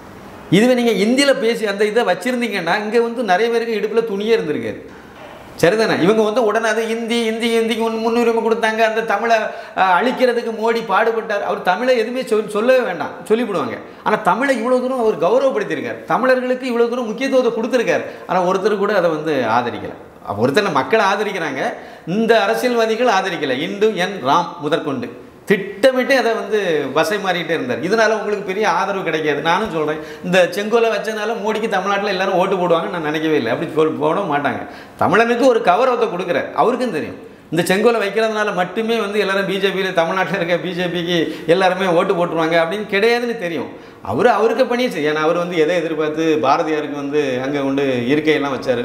இதுவே நீங்கள் ஹிந்தியில் பேசி அந்த இதை வச்சுருந்தீங்கன்னா இங்கே வந்து நிறைய பேருக்கு இடுப்பில் துணியே இருந்திருக்காரு சரிதானே இவங்க வந்து உடனே அது ஹிந்தி ஹிந்தி ஹிந்திக்கு முன் முன்னுரிமை கொடுத்தாங்க அந்த தமிழை அஹ், அழிக்கிறதுக்கு மோடி பாடுபட்டார் அவர் தமிழை எதுவுமே சொல் சொல்லவே வேண்டாம் சொல்லிவிடுவாங்க ஆனால் தமிழை இவ்வளோ தூரம் அவர் கௌரவப்படுத்தியிருக்கார் தமிழர்களுக்கு இவ்வளோ தூரம் முக்கியத்துவத்தை கொடுத்துருக்காரு ஆனால் ஒருத்தர் கூட அதை வந்து ஆதரிக்கலை ஒருத்தர் மக்கள் ஆதரிக்கிறாங்க இந்த அரசியல்வாதிகள் ஆதரிக்கலை இந்து என் ராம் முதற்கொண்டு திட்டமிட்டு அதை வந்து வசை மாறிட்டே இருந்தார் இதனால உங்களுக்கு பெரிய ஆதரவு கிடைக்காது நானும் சொல்கிறேன் இந்த செங்கோலை வச்சனால மோடிக்கு தமிழ்நாட்டில் எல்லாரும் ஓட்டு போடுவாங்கன்னு நான் நினைக்கவே இல்லை அப்படி சொல் போட மாட்டாங்க தமிழனுக்கு ஒரு கௌரவத்தை கொடுக்குறார் அவருக்கும் தெரியும் இந்த செங்கோலை வைக்கிறதுனால மட்டுமே வந்து எல்லாரும் பிஜேபியில் தமிழ்நாட்டில் இருக்க பிஜேபிக்கு எல்லாருமே ஓட்டு போட்டுருவாங்க அப்படின்னு கிடையாதுன்னு தெரியும் அவர் அவருக்கு பண்ணிடுச்சு ஏன்னா அவர் வந்து எதை எதிர்பார்த்து பாரதியாருக்கு வந்து அங்கே கொண்டு இருக்கையெல்லாம் வச்சார்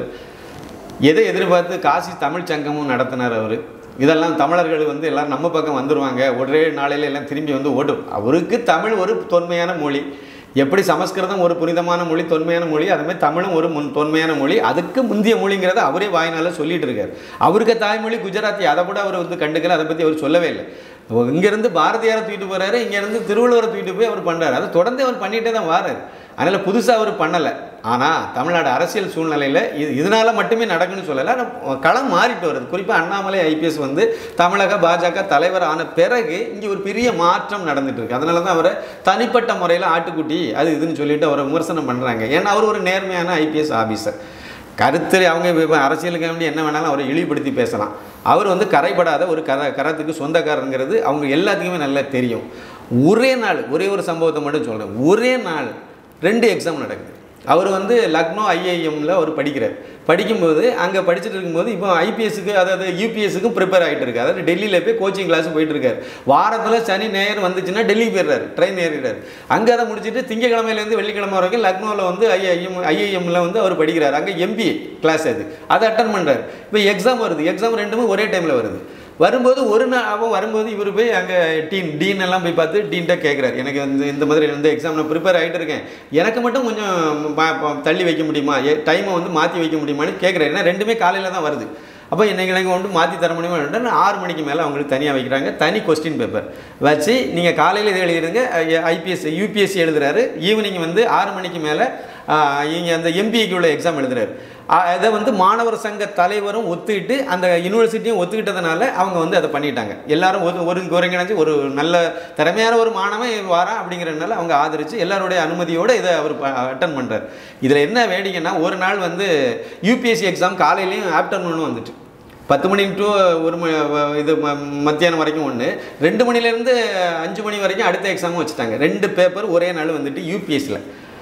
எதை எதிர்பார்த்து காசி தமிழ் சங்கமும் நடத்தினார் அவர் இதெல்லாம் தமிழர்கள் வந்து எல்லாம் நம்ம பக்கம் வந்துருவாங்க ஒரே நாளையில எல்லாம் திரும்பி வந்து ஓட்டும் அவருக்கு தமிழ் ஒரு தொன்மையான மொழி எப்படி சமஸ்கிருதம் ஒரு புனிதமான மொழி தொன்மையான மொழி அதுமாதிரி தமிழும் ஒரு முன் தொன்மையான மொழி அதுக்கு முந்திய மொழிங்கிறத அவரே வாயினால சொல்லிட்டு இருக்காரு அவருக்கு தாய்மொழி குஜராத்தி அதை கூட அவர் வந்து கண்டுக்கல அதை பற்றி அவர் சொல்லவே இல்லை இங்கேருந்து பாரதியாரை தூக்கிட்டு போறாரு இங்கேருந்து திருவள்ளுவரை தூக்கிட்டு போய் அவர் பண்ணுறாரு அதை தொடர்ந்து அவர் பண்ணிகிட்டே தான் வாராரு அதனால் புதுசாக அவர் பண்ணலை ஆனால் தமிழ்நாடு அரசியல் சூழ்நிலையில் இது இதனால மட்டுமே நடக்குன்னு சொல்லலை ஆனால் களம் மாறிட்டு வருது குறிப்பாக அண்ணாமலை ஐபிஎஸ் வந்து தமிழக பாஜக தலைவர் ஆன பிறகு இங்கே ஒரு பெரிய மாற்றம் நடந்துட்டு இருக்கு அதனால தான் அவரை தனிப்பட்ட முறையில் ஆட்டுக்குட்டி அது இதுன்னு சொல்லிட்டு அவரை விமர்சனம் பண்ணுறாங்க ஏன்னா அவர் ஒரு நேர்மையான ஐபிஎஸ் ஆஃபீஸர் கருத்து அவங்க இப்ப அரசியலுக்கு வேண்டி என்ன வேணாலும் அவரை இழிவுபடுத்தி பேசலாம் அவர் வந்து கரைபடாத ஒரு கர கரத்துக்கு சொந்தக்காரங்கிறது அவங்க எல்லாத்துக்குமே நல்லா தெரியும் ஒரே நாள் ஒரே ஒரு சம்பவத்தை மட்டும் சொல்கிறேன் ஒரே நாள் ரெண்டு எக்ஸாம் நடக்குது அவர் வந்து லக்னோ ஐஐஎம்ல அவர் படிக்கிறார் படிக்கும்போது அங்கே படிச்சுட்டு இருக்கும்போது இப்போ ஐபிஎஸ்க்கு அதாவது யூபிஎஸ்க்கும் ப்ரிப்பேர் ஆகிட்டு இருக்கு அதாவது டெல்லியில் போய் கோச்சிங் கிளாஸ் போயிட்டு இருக்காரு வாரத்தில் சனி ஞாயிறு வந்துச்சுன்னா டெல்லி போயிடுறாரு ட்ரெயின் ஏறிடுறாரு அங்கே அதை முடிச்சுட்டு திங்கக்கிழமையிலேருந்து வெள்ளிக்கிழமை வரைக்கும் லக்னோவில் வந்து ஐஐஎம் ஐஐஎம்ல வந்து அவர் படிக்கிறார் அங்கே எம்பிஏ கிளாஸ் அது அதை அட்டன் பண்ணுறாரு இப்போ எக்ஸாம் வருது எக்ஸாம் ரெண்டுமே ஒரே டைமில் வருது வரும்போது ஒரு நாள் அவன் வரும்போது இவர் போய் அங்கே டீன் டீன் எல்லாம் போய் பார்த்து டீன்ட்ட கேட்குறாரு எனக்கு வந்து இந்த மாதிரி இந்த எக்ஸாம் நான் ப்ரிப்பேர் ஆகிட்டு இருக்கேன் எனக்கு மட்டும் கொஞ்சம் ப- ப- தள்ளி வைக்க முடியுமா டைமை வந்து மாற்றி வைக்க முடியுமான்னு கேட்குறாரு ஏன்னா ரெண்டுமே காலையில் தான் வருது அப்போ இன்னைக்கு எனக்கு வந்து மாற்றி தர முடியுமா ஆறு மணிக்கு மேலே அவங்களுக்கு தனியாக வைக்கிறாங்க தனி கொஸ்டின் பேப்பர் வச்சு நீங்கள் காலையில் இது எழுதிருங்க ஐபிஎஸ் யூபிஎஸ்சி எழுதுறாரு ஈவினிங் வந்து ஆறு மணிக்கு மேலே இங்கே அந்த எம்பிஏக்கு உள்ள எக்ஸாம் எழுதுறாரு ஆ, அதை வந்து மாணவர் சங்க தலைவரும் ஒத்துக்கிட்டு அந்த யூனிவர்சிட்டியும் ஒத்துக்கிட்டதுனால அவங்க வந்து அதை பண்ணிட்டாங்க எல்லாரும் ஒரு ஒரு ஒருங்கிணைஞ்சு ஒரு நல்ல திறமையான ஒரு மாணவன் வாரான் அப்படிங்கிறதுனால அவங்க ஆதரித்து எல்லாருடைய அனுமதியோடு இதை அவர் அட்டன் பண்ணுறாரு இதில் என்ன வேடிக்கைன்னா ஒரு நாள் வந்து யூபிஎஸ்சி எக்ஸாம் காலையிலையும் ஆஃப்டர்நூனும் வந்துட்டு பத்து மணி டு ஒரு ம வ- இது ம- மத்தியானம் வரைக்கும் ஒன்று ரெண்டு மணிலேருந்து அஞ்சு மணி வரைக்கும் அடுத்த எக்ஸாமும் வச்சுட்டாங்க ரெண்டு பேப்பர் ஒரே நாள் வந்துட்டு யூபிஎஸ்சியில்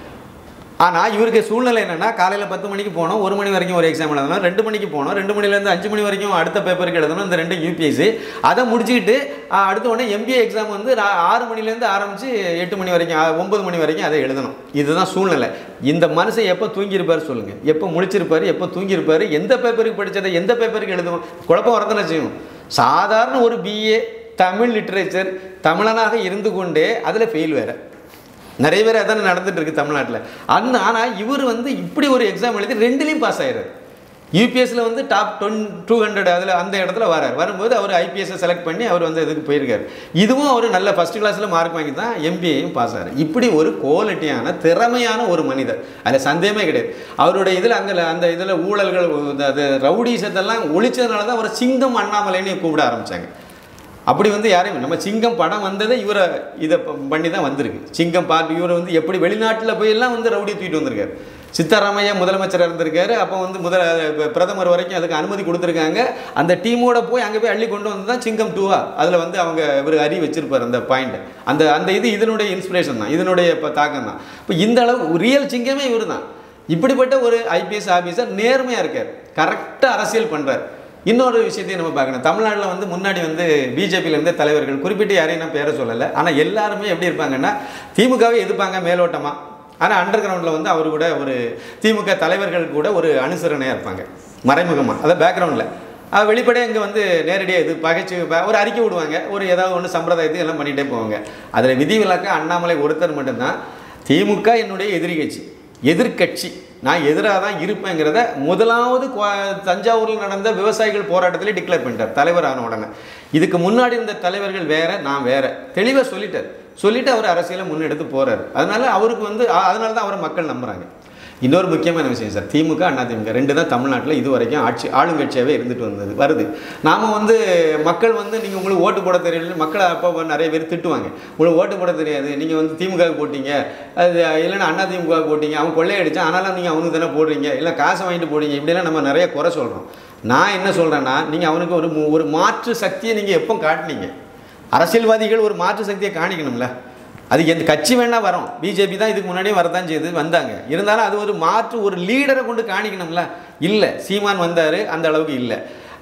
ஆனால் இவருக்கு சூழ்நிலை என்னென்னா காலையில் பத்து மணிக்கு போனோம் ஒரு மணி வரைக்கும் ஒரு எக்ஸாம் எழுதணும் ரெண்டு மணிக்கு போனோம் ரெண்டு மணிலேருந்து அஞ்சு மணி வரைக்கும் அடுத்த பேப்பருக்கு எழுதணும் இந்த ரெண்டு யூபிஎஸ்சி அதை முடிச்சுக்கிட்டு ஆ, அடுத்த உடனே எம்பிஏ எக்ஸாம் வந்து ரா- ஆறு மணிலேருந்து ஆரம்பித்து எட்டு மணி வரைக்கும் ஆ, ஒன்பது மணி வரைக்கும் அதை எழுதணும் இதுதான் சூழ்நிலை இந்த மனுஷன் எப்போ தூங்கியிருப்பார் சொல்லுங்கள் எப்போ முழிச்சிருப்பார் எப்போ தூங்கியிருப்பார் எந்த பேப்பருக்கு படித்ததை எந்த பேப்பருக்கு எழுதுவோம் குழப்பம் வரதானே செய்யும் சாதாரண ஒரு பிஏ தமிழ் லிட்ரேச்சர் தமிழனாக இருந்து கொண்டே அதில் ஃபெயில் வேறு நிறைய பேர் அதானே நடந்துட்டு இருக்கு தமிழ்நாட்டில் அந்த ஆனால் இவர் வந்து இப்படி ஒரு எக்ஸாம் எழுதி ரெண்டுலேயும் பாஸ் ஆயிடுறாரு யூபிஎஸ்சில் வந்து டாப் டொன் டூ ஹண்ட்ரட் அதில் அந்த இடத்துல வரார் வரும்போது அவர் ஐபிஎஸ்ஸை செலக்ட் பண்ணி அவர் வந்து இதுக்கு போயிருக்காரு இதுவும் அவர் நல்ல ஃபஸ்ட் கிளாஸில் மார்க் வாங்கி தான் எம்பிஏயும் பாஸ் ஆகிறார் இப்படி ஒரு குவாலிட்டியான திறமையான ஒரு மனிதர் அதில் சந்தேகமே கிடையாது அவருடைய இதில் அங்கே அந்த இதில் ஊழல்கள் இந்த- அது ரவுடிசத்தெல்லாம் ஒழிச்சதுனால தான் அவரை சிங்கம் அண்ணாமலைன்னு கூப்பிட ஆரம்பித்தாங்க அப்படி வந்து யாரையும் நம்ம சிங்கம் படம் வந்ததே இவரை இதை ப- பண்ணி தான் வந்திருக்கு சிங்கம் பார்த்து இவரை வந்து எப்படி வெளிநாட்டில் போயெல்லாம் வந்து ரவுடி தூக்கிட்டு வந்திருக்காரு சித்தராமையா முதலமைச்சராக இருந்திருக்காரு அப்போ வந்து முதல இப்ப பிரதமர் வரைக்கும் அதுக்கு அனுமதி கொடுத்துருக்காங்க அந்த டீமோட போய் அங்கே போய் அள்ளி கொண்டு வந்து தான் சிங்கம் டூவா அதில் வந்து அவங்க இவர் அறி வச்சிருப்பார் அந்த பாயிண்ட் அந்த அந்த இது இதனுடைய இன்ஸ்பிரேஷன் தான் இதனுடைய இப்போ தாக்கம் தான் இப்போ இந்த அளவு ரியல் சிங்கமே இவர் தான் இப்படிப்பட்ட ஒரு ஐபிஎஸ் ஆஃபீஸர் நேர்மையாக இருக்கார் கரெக்டாக அரசியல் பண்ணுறார் இன்னொரு விஷயத்தையும் நம்ம பார்க்கணும் தமிழ்நாட்டில் வந்து முன்னாடி வந்து பிஜேபியில் இருந்த தலைவர்கள் குறிப்பிட்டு யாரையும் நான் பேரை சொல்லலை ஆனால் எல்லாருமே எப்படி இருப்பாங்கன்னா திமுகவை எதிர்ப்பாங்க மேலோட்டமாக ஆனால் அண்டர் கிரவுண்டில் வந்து அவர் கூட ஒரு திமுக தலைவர்கள் கூட ஒரு அனுசரணையாக இருப்பாங்க மறைமுகமாக அதாவது பேக்ரவுண்டில் அது வெளிப்படையாக இங்கே வந்து நேரடியாக இது பகைச்சு ப- ஒரு அறிக்கை விடுவாங்க ஒரு ஏதாவது ஒன்று சம்பிரதாயத்துக்கு எல்லாம் பண்ணிகிட்டே போவாங்க அதில் விதிவிலக்க அண்ணாமலை ஒருத்தர் மட்டும்தான் திமுக என்னுடைய எதிரி கட்சி எதிர்க்கட்சி நான் எதிராக தான் இருப்பேங்கிறத முதலாவது குவா- தஞ்சாவூரில் நடந்த விவசாயிகள் போராட்டத்திலே டிக்ளேர் பண்ணிட்டார் தலைவர் ஆன உடனே இதுக்கு முன்னாடி இருந்த தலைவர்கள் வேற நான் வேற தெளிவாக சொல்லிட்டார் சொல்லிட்டு அவர் அரசியலை முன்னெடுத்து போறாரு அதனால அவருக்கு வந்து அ- அதனால தான் அவரை மக்கள் நம்புறாங்க இன்னொரு முக்கியமான விஷயம் சார் திமுக அண்ணா திமுக ரெண்டு தான் தமிழ்நாட்டில் இது வரைக்கும் ஆட்சி ஆளுங்கட்சியாகவே இருந்துட்டு வந்தது வருது நாம் வந்து மக்கள் வந்து நீங்கள் உங்களுக்கு ஓட்டு போட தெரியல மக்களை அப்போ நிறைய பேர் திட்டுவாங்க உங்களுக்கு ஓட்டு போட தெரியாது நீங்கள் வந்து திமுக போட்டீங்க அது இல்லைன்னா அண்ணா திமுக போட்டீங்க அவன் கொள்ளையடிச்சான் ஆனாலும் நீங்கள் அவனுக்கு தானே போடுறீங்க இல்லை காசை வாங்கிட்டு போடுறீங்க இப்படிலாம் நம்ம நிறைய குறை சொல்கிறோம் நான் என்ன சொல்கிறேன்னா நீங்கள் அவனுக்கு ஒரு மு- ஒரு மாற்று சக்தியை நீங்கள் எப்போ காட்டினீங்க அரசியல்வாதிகள் ஒரு மாற்று சக்தியை காணிக்கணும்ல அது எந்த கட்சி வேணா வரும் பிஜேபி தான் இதுக்கு முன்னாடியே வரதான் செய்து வந்தாங்க இருந்தாலும் அது ஒரு மாற்று ஒரு லீடரை கொண்டு காணிக்கணும்ல இல்லை சீமான் வந்தார் அந்த அளவுக்கு இல்லை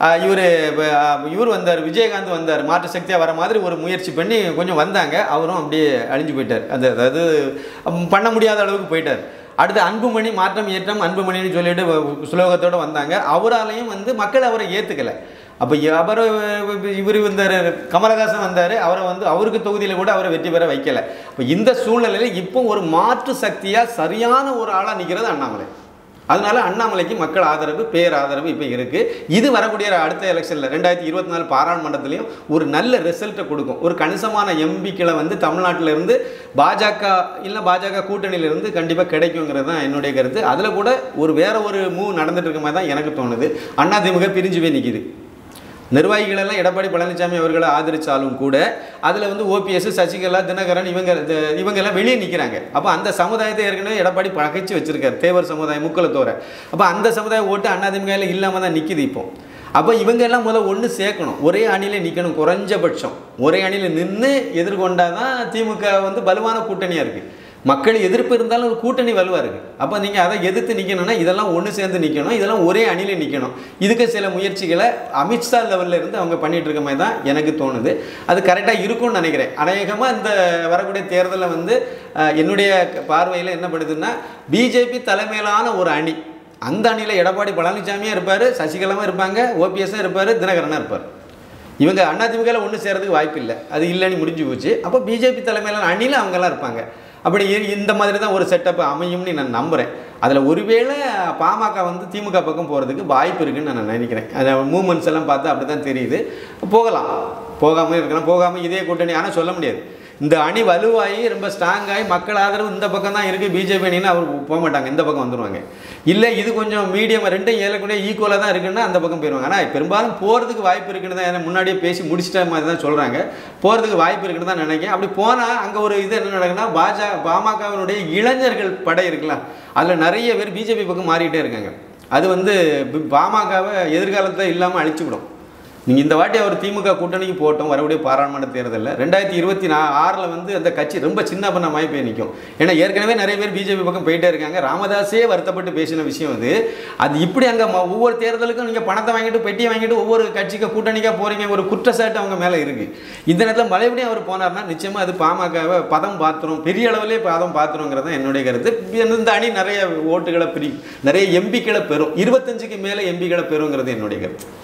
இவர் இவர் வந்தார் விஜயகாந்த் வந்தார் மாற்று சக்தியாக வர மாதிரி ஒரு முயற்சி பண்ணி கொஞ்சம் வந்தாங்க அவரும் அப்படியே அழிஞ்சு போயிட்டார் அந்த அதாவது அம், பண்ண முடியாத அளவுக்கு போயிட்டார் அடுத்து அன்புமணி மாற்றம் ஏற்றம் அன்புமணின்னு சொல்லிட்டு வ- சுலோகத்தோட வந்தாங்க அவராலையும் வந்து மக்கள் அவரை ஏற்றுக்கலை அப்போ அவர் இவர் வந்தார் கமலஹாசன் வந்தார் அவரை வந்து அவருக்கு தொகுதியில் கூட அவரை வெற்றி பெற வைக்கல இப்போ இந்த சூழ்நிலையில் இப்போ ஒரு மாற்று சக்தியாக சரியான ஒரு ஆளாக நிற்கிறது அண்ணாமலை அதனால அண்ணாமலைக்கு மக்கள் ஆதரவு பேர் ஆதரவு இப்போ இருக்கு இது வரக்கூடிய அடுத்த எலெக்ஷனில் ரெண்டாயிரத்தி இருபத்தி நாலு பாராளுமன்றத்திலையும் ஒரு நல்ல ரிசல்ட்டை கொடுக்கும் ஒரு கணிசமான எம்பிக்களை வந்து தமிழ்நாட்டில இருந்து பாஜக இல்லை பாஜக கூட்டணியில இருந்து கண்டிப்பாக கிடைக்குங்கிறது தான் என்னுடைய கருத்து அதில் கூட ஒரு வேற ஒரு மூவ் நடந்துட்டு இருக்க மாதிரி தான் எனக்கு தோணுது அதிமுக பிரிஞ்சு போய் நிற்கிது நிர்வாகிகள் எல்லாம் எடப்பாடி பழனிசாமி அவர்களை ஆதரிச்சாலும் கூட அதில் வந்து ஓபிஎஸ் சசிகலா தினகரன் இவங்க த- இவங்க எல்லாம் வெளியே நிற்கிறாங்க அப்போ அந்த சமுதாயத்தை ஏற்கனவே எடப்பாடி பகைச்சு வச்சிருக்காரு தேவர் சமுதாயம் முக்குலத்தோரை அப்போ அந்த சமுதாய ஓட்டு அதிமுகவில் இல்லாமல் தான் நிற்கிது இப்போ அப்போ இவங்க எல்லாம் முதல்ல ஒன்று சேர்க்கணும் ஒரே அணியில் நிற்கணும் குறைஞ்சபட்சம் ஒரே அணியில் நின்று எதிர்கொண்டாதான் திமுக வந்து வலுவான கூட்டணியாக இருக்குது மக்கள் எதிர்ப்பு இருந்தாலும் ஒரு கூட்டணி வலுவாக இருக்குது அப்போ நீங்கள் அதை எதிர்த்து நிற்கணும்னா இதெல்லாம் ஒன்று சேர்ந்து நிற்கணும் இதெல்லாம் ஒரே அணியில் நிற்கணும் இதுக்கு சில முயற்சிகளை அமித்ஷா லெவலில் இருந்து அவங்க பண்ணிட்டு இருக்க மாதிரி தான் எனக்கு தோணுது அது கரெக்டாக இருக்கும்னு நினைக்கிறேன் அநேகமாக இந்த வரக்கூடிய தேர்தலில் வந்து அஹ், என்னுடைய பார்வையில் என்ன படுதுன்னா பிஜேபி தலைமையிலான ஒரு அணி அந்த அணியில் எடப்பாடி பழனிசாமியும் இருப்பார் சசிகலாவும் இருப்பாங்க ஓபிஎஸும் இருப்பார் தினகரனும் இருப்பார் இவங்க அதிமுகவில் ஒன்று சேர்றதுக்கு வாய்ப்பு இல்லை அது இல்லைன்னு முடிஞ்சு போச்சு அப்போ பிஜேபி தலைமையிலான அணியில் அவங்கெல்லாம் இருப்பாங்க அப்படி இ- இந்த மாதிரி தான் ஒரு செட்டப் அமையும்னு நான் நம்புகிறேன் அதில் ஒருவேளை பாமக வந்து திமுக பக்கம் போகிறதுக்கு வாய்ப்பு இருக்குன்னு நான் நினைக்கிறேன் அந்த மூமெண்ட்ஸ் எல்லாம் பார்த்தா அப்படி தான் தெரியுது போகலாம் போகாமல் இருக்கலாம் போகாமல் இதே கூட்டணி ஆனால் சொல்ல முடியாது இந்த அணி வலுவாகி ரொம்ப ஸ்ட்ராங்காகி மக்கள் ஆதரவு இந்த பக்கம் தான் இருக்குது பிஜேபி அணின்னு அவர் போக மாட்டாங்க இந்த பக்கம் வந்துருவாங்க இல்லை இது கொஞ்சம் மீடியம் ரெண்டும் ஏழக்கூடிய ஈக்குவலாக தான் இருக்குன்னா அந்த பக்கம் போயிடுவாங்க ஆனால் பெரும்பாலும் போகிறதுக்கு வாய்ப்பு இருக்குன்னு தான் ஏன்னா முன்னாடியே பேசி முடிச்சிட்ட மாதிரி தான் சொல்கிறாங்க போகிறதுக்கு வாய்ப்பு இருக்குன்னு தான் நினைக்கிறேன் அப்படி போனால் அங்கே ஒரு இது என்ன நடக்குன்னா பாஜக பாமகவினுடைய இளைஞர்கள் படை இருக்குல்ல அதில் நிறைய பேர் பிஜேபி பக்கம் மாறிக்கிட்டே இருக்காங்க அது வந்து பி- பாமகவை எதிர்காலத்தில் இல்லாமல் அழிச்சு விடும் நீங்கள் இந்த வாட்டி அவர் திமுக கூட்டணிக்கு போட்டோம் வரக்கூடிய பாராளுமன்ற தேர்தலில் ரெண்டாயிரத்தி இருபத்தி நா ஆறில் வந்து அந்த கட்சி ரொம்ப சின்ன பண்ணமாய் போய் நிற்கும் ஏன்னா ஏற்கனவே நிறைய பேர் பிஜேபி பக்கம் போயிட்டே இருக்காங்க ராமதாஸே வருத்தப்பட்டு பேசின விஷயம் அது அது இப்படி அங்கே ஒவ்வொரு தேர்தலுக்கும் நீங்கள் பணத்தை வாங்கிட்டு பெட்டியை வாங்கிட்டு ஒவ்வொரு கட்சிக்கு கூட்டணிக்காக போகிறீங்க ஒரு குற்றச்சாட்டு அவங்க மேலே இருக்குது இந்த நேரத்தில் மறுபடியும் அவர் போனார்னா நிச்சயமாக அது பாமகவை பதம் பாத்திரம் பெரிய அளவிலே பதம் பாத்திரங்கிறது தான் என்னுடைய கருத்து இந்த அணி நிறைய ஓட்டுகளை பிரி நிறைய எம்பிக்களை பெறும் இருபத்தஞ்சுக்கு மேலே எம்பிக்களை பெறுங்கிறது என்னுடைய கருத்து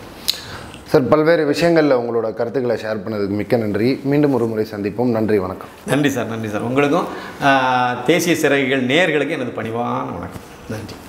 சார் பல்வேறு விஷயங்களில் உங்களோட கருத்துக்களை ஷேர் பண்ணதுக்கு மிக்க நன்றி மீண்டும் ஒரு முறை சந்திப்போம் நன்றி வணக்கம் நன்றி சார் நன்றி சார் உங்களுக்கும் ஆஹ், தேசிய சிறகுகள் நேயர்களுக்கு எனது பணிவான வணக்கம் நன்றி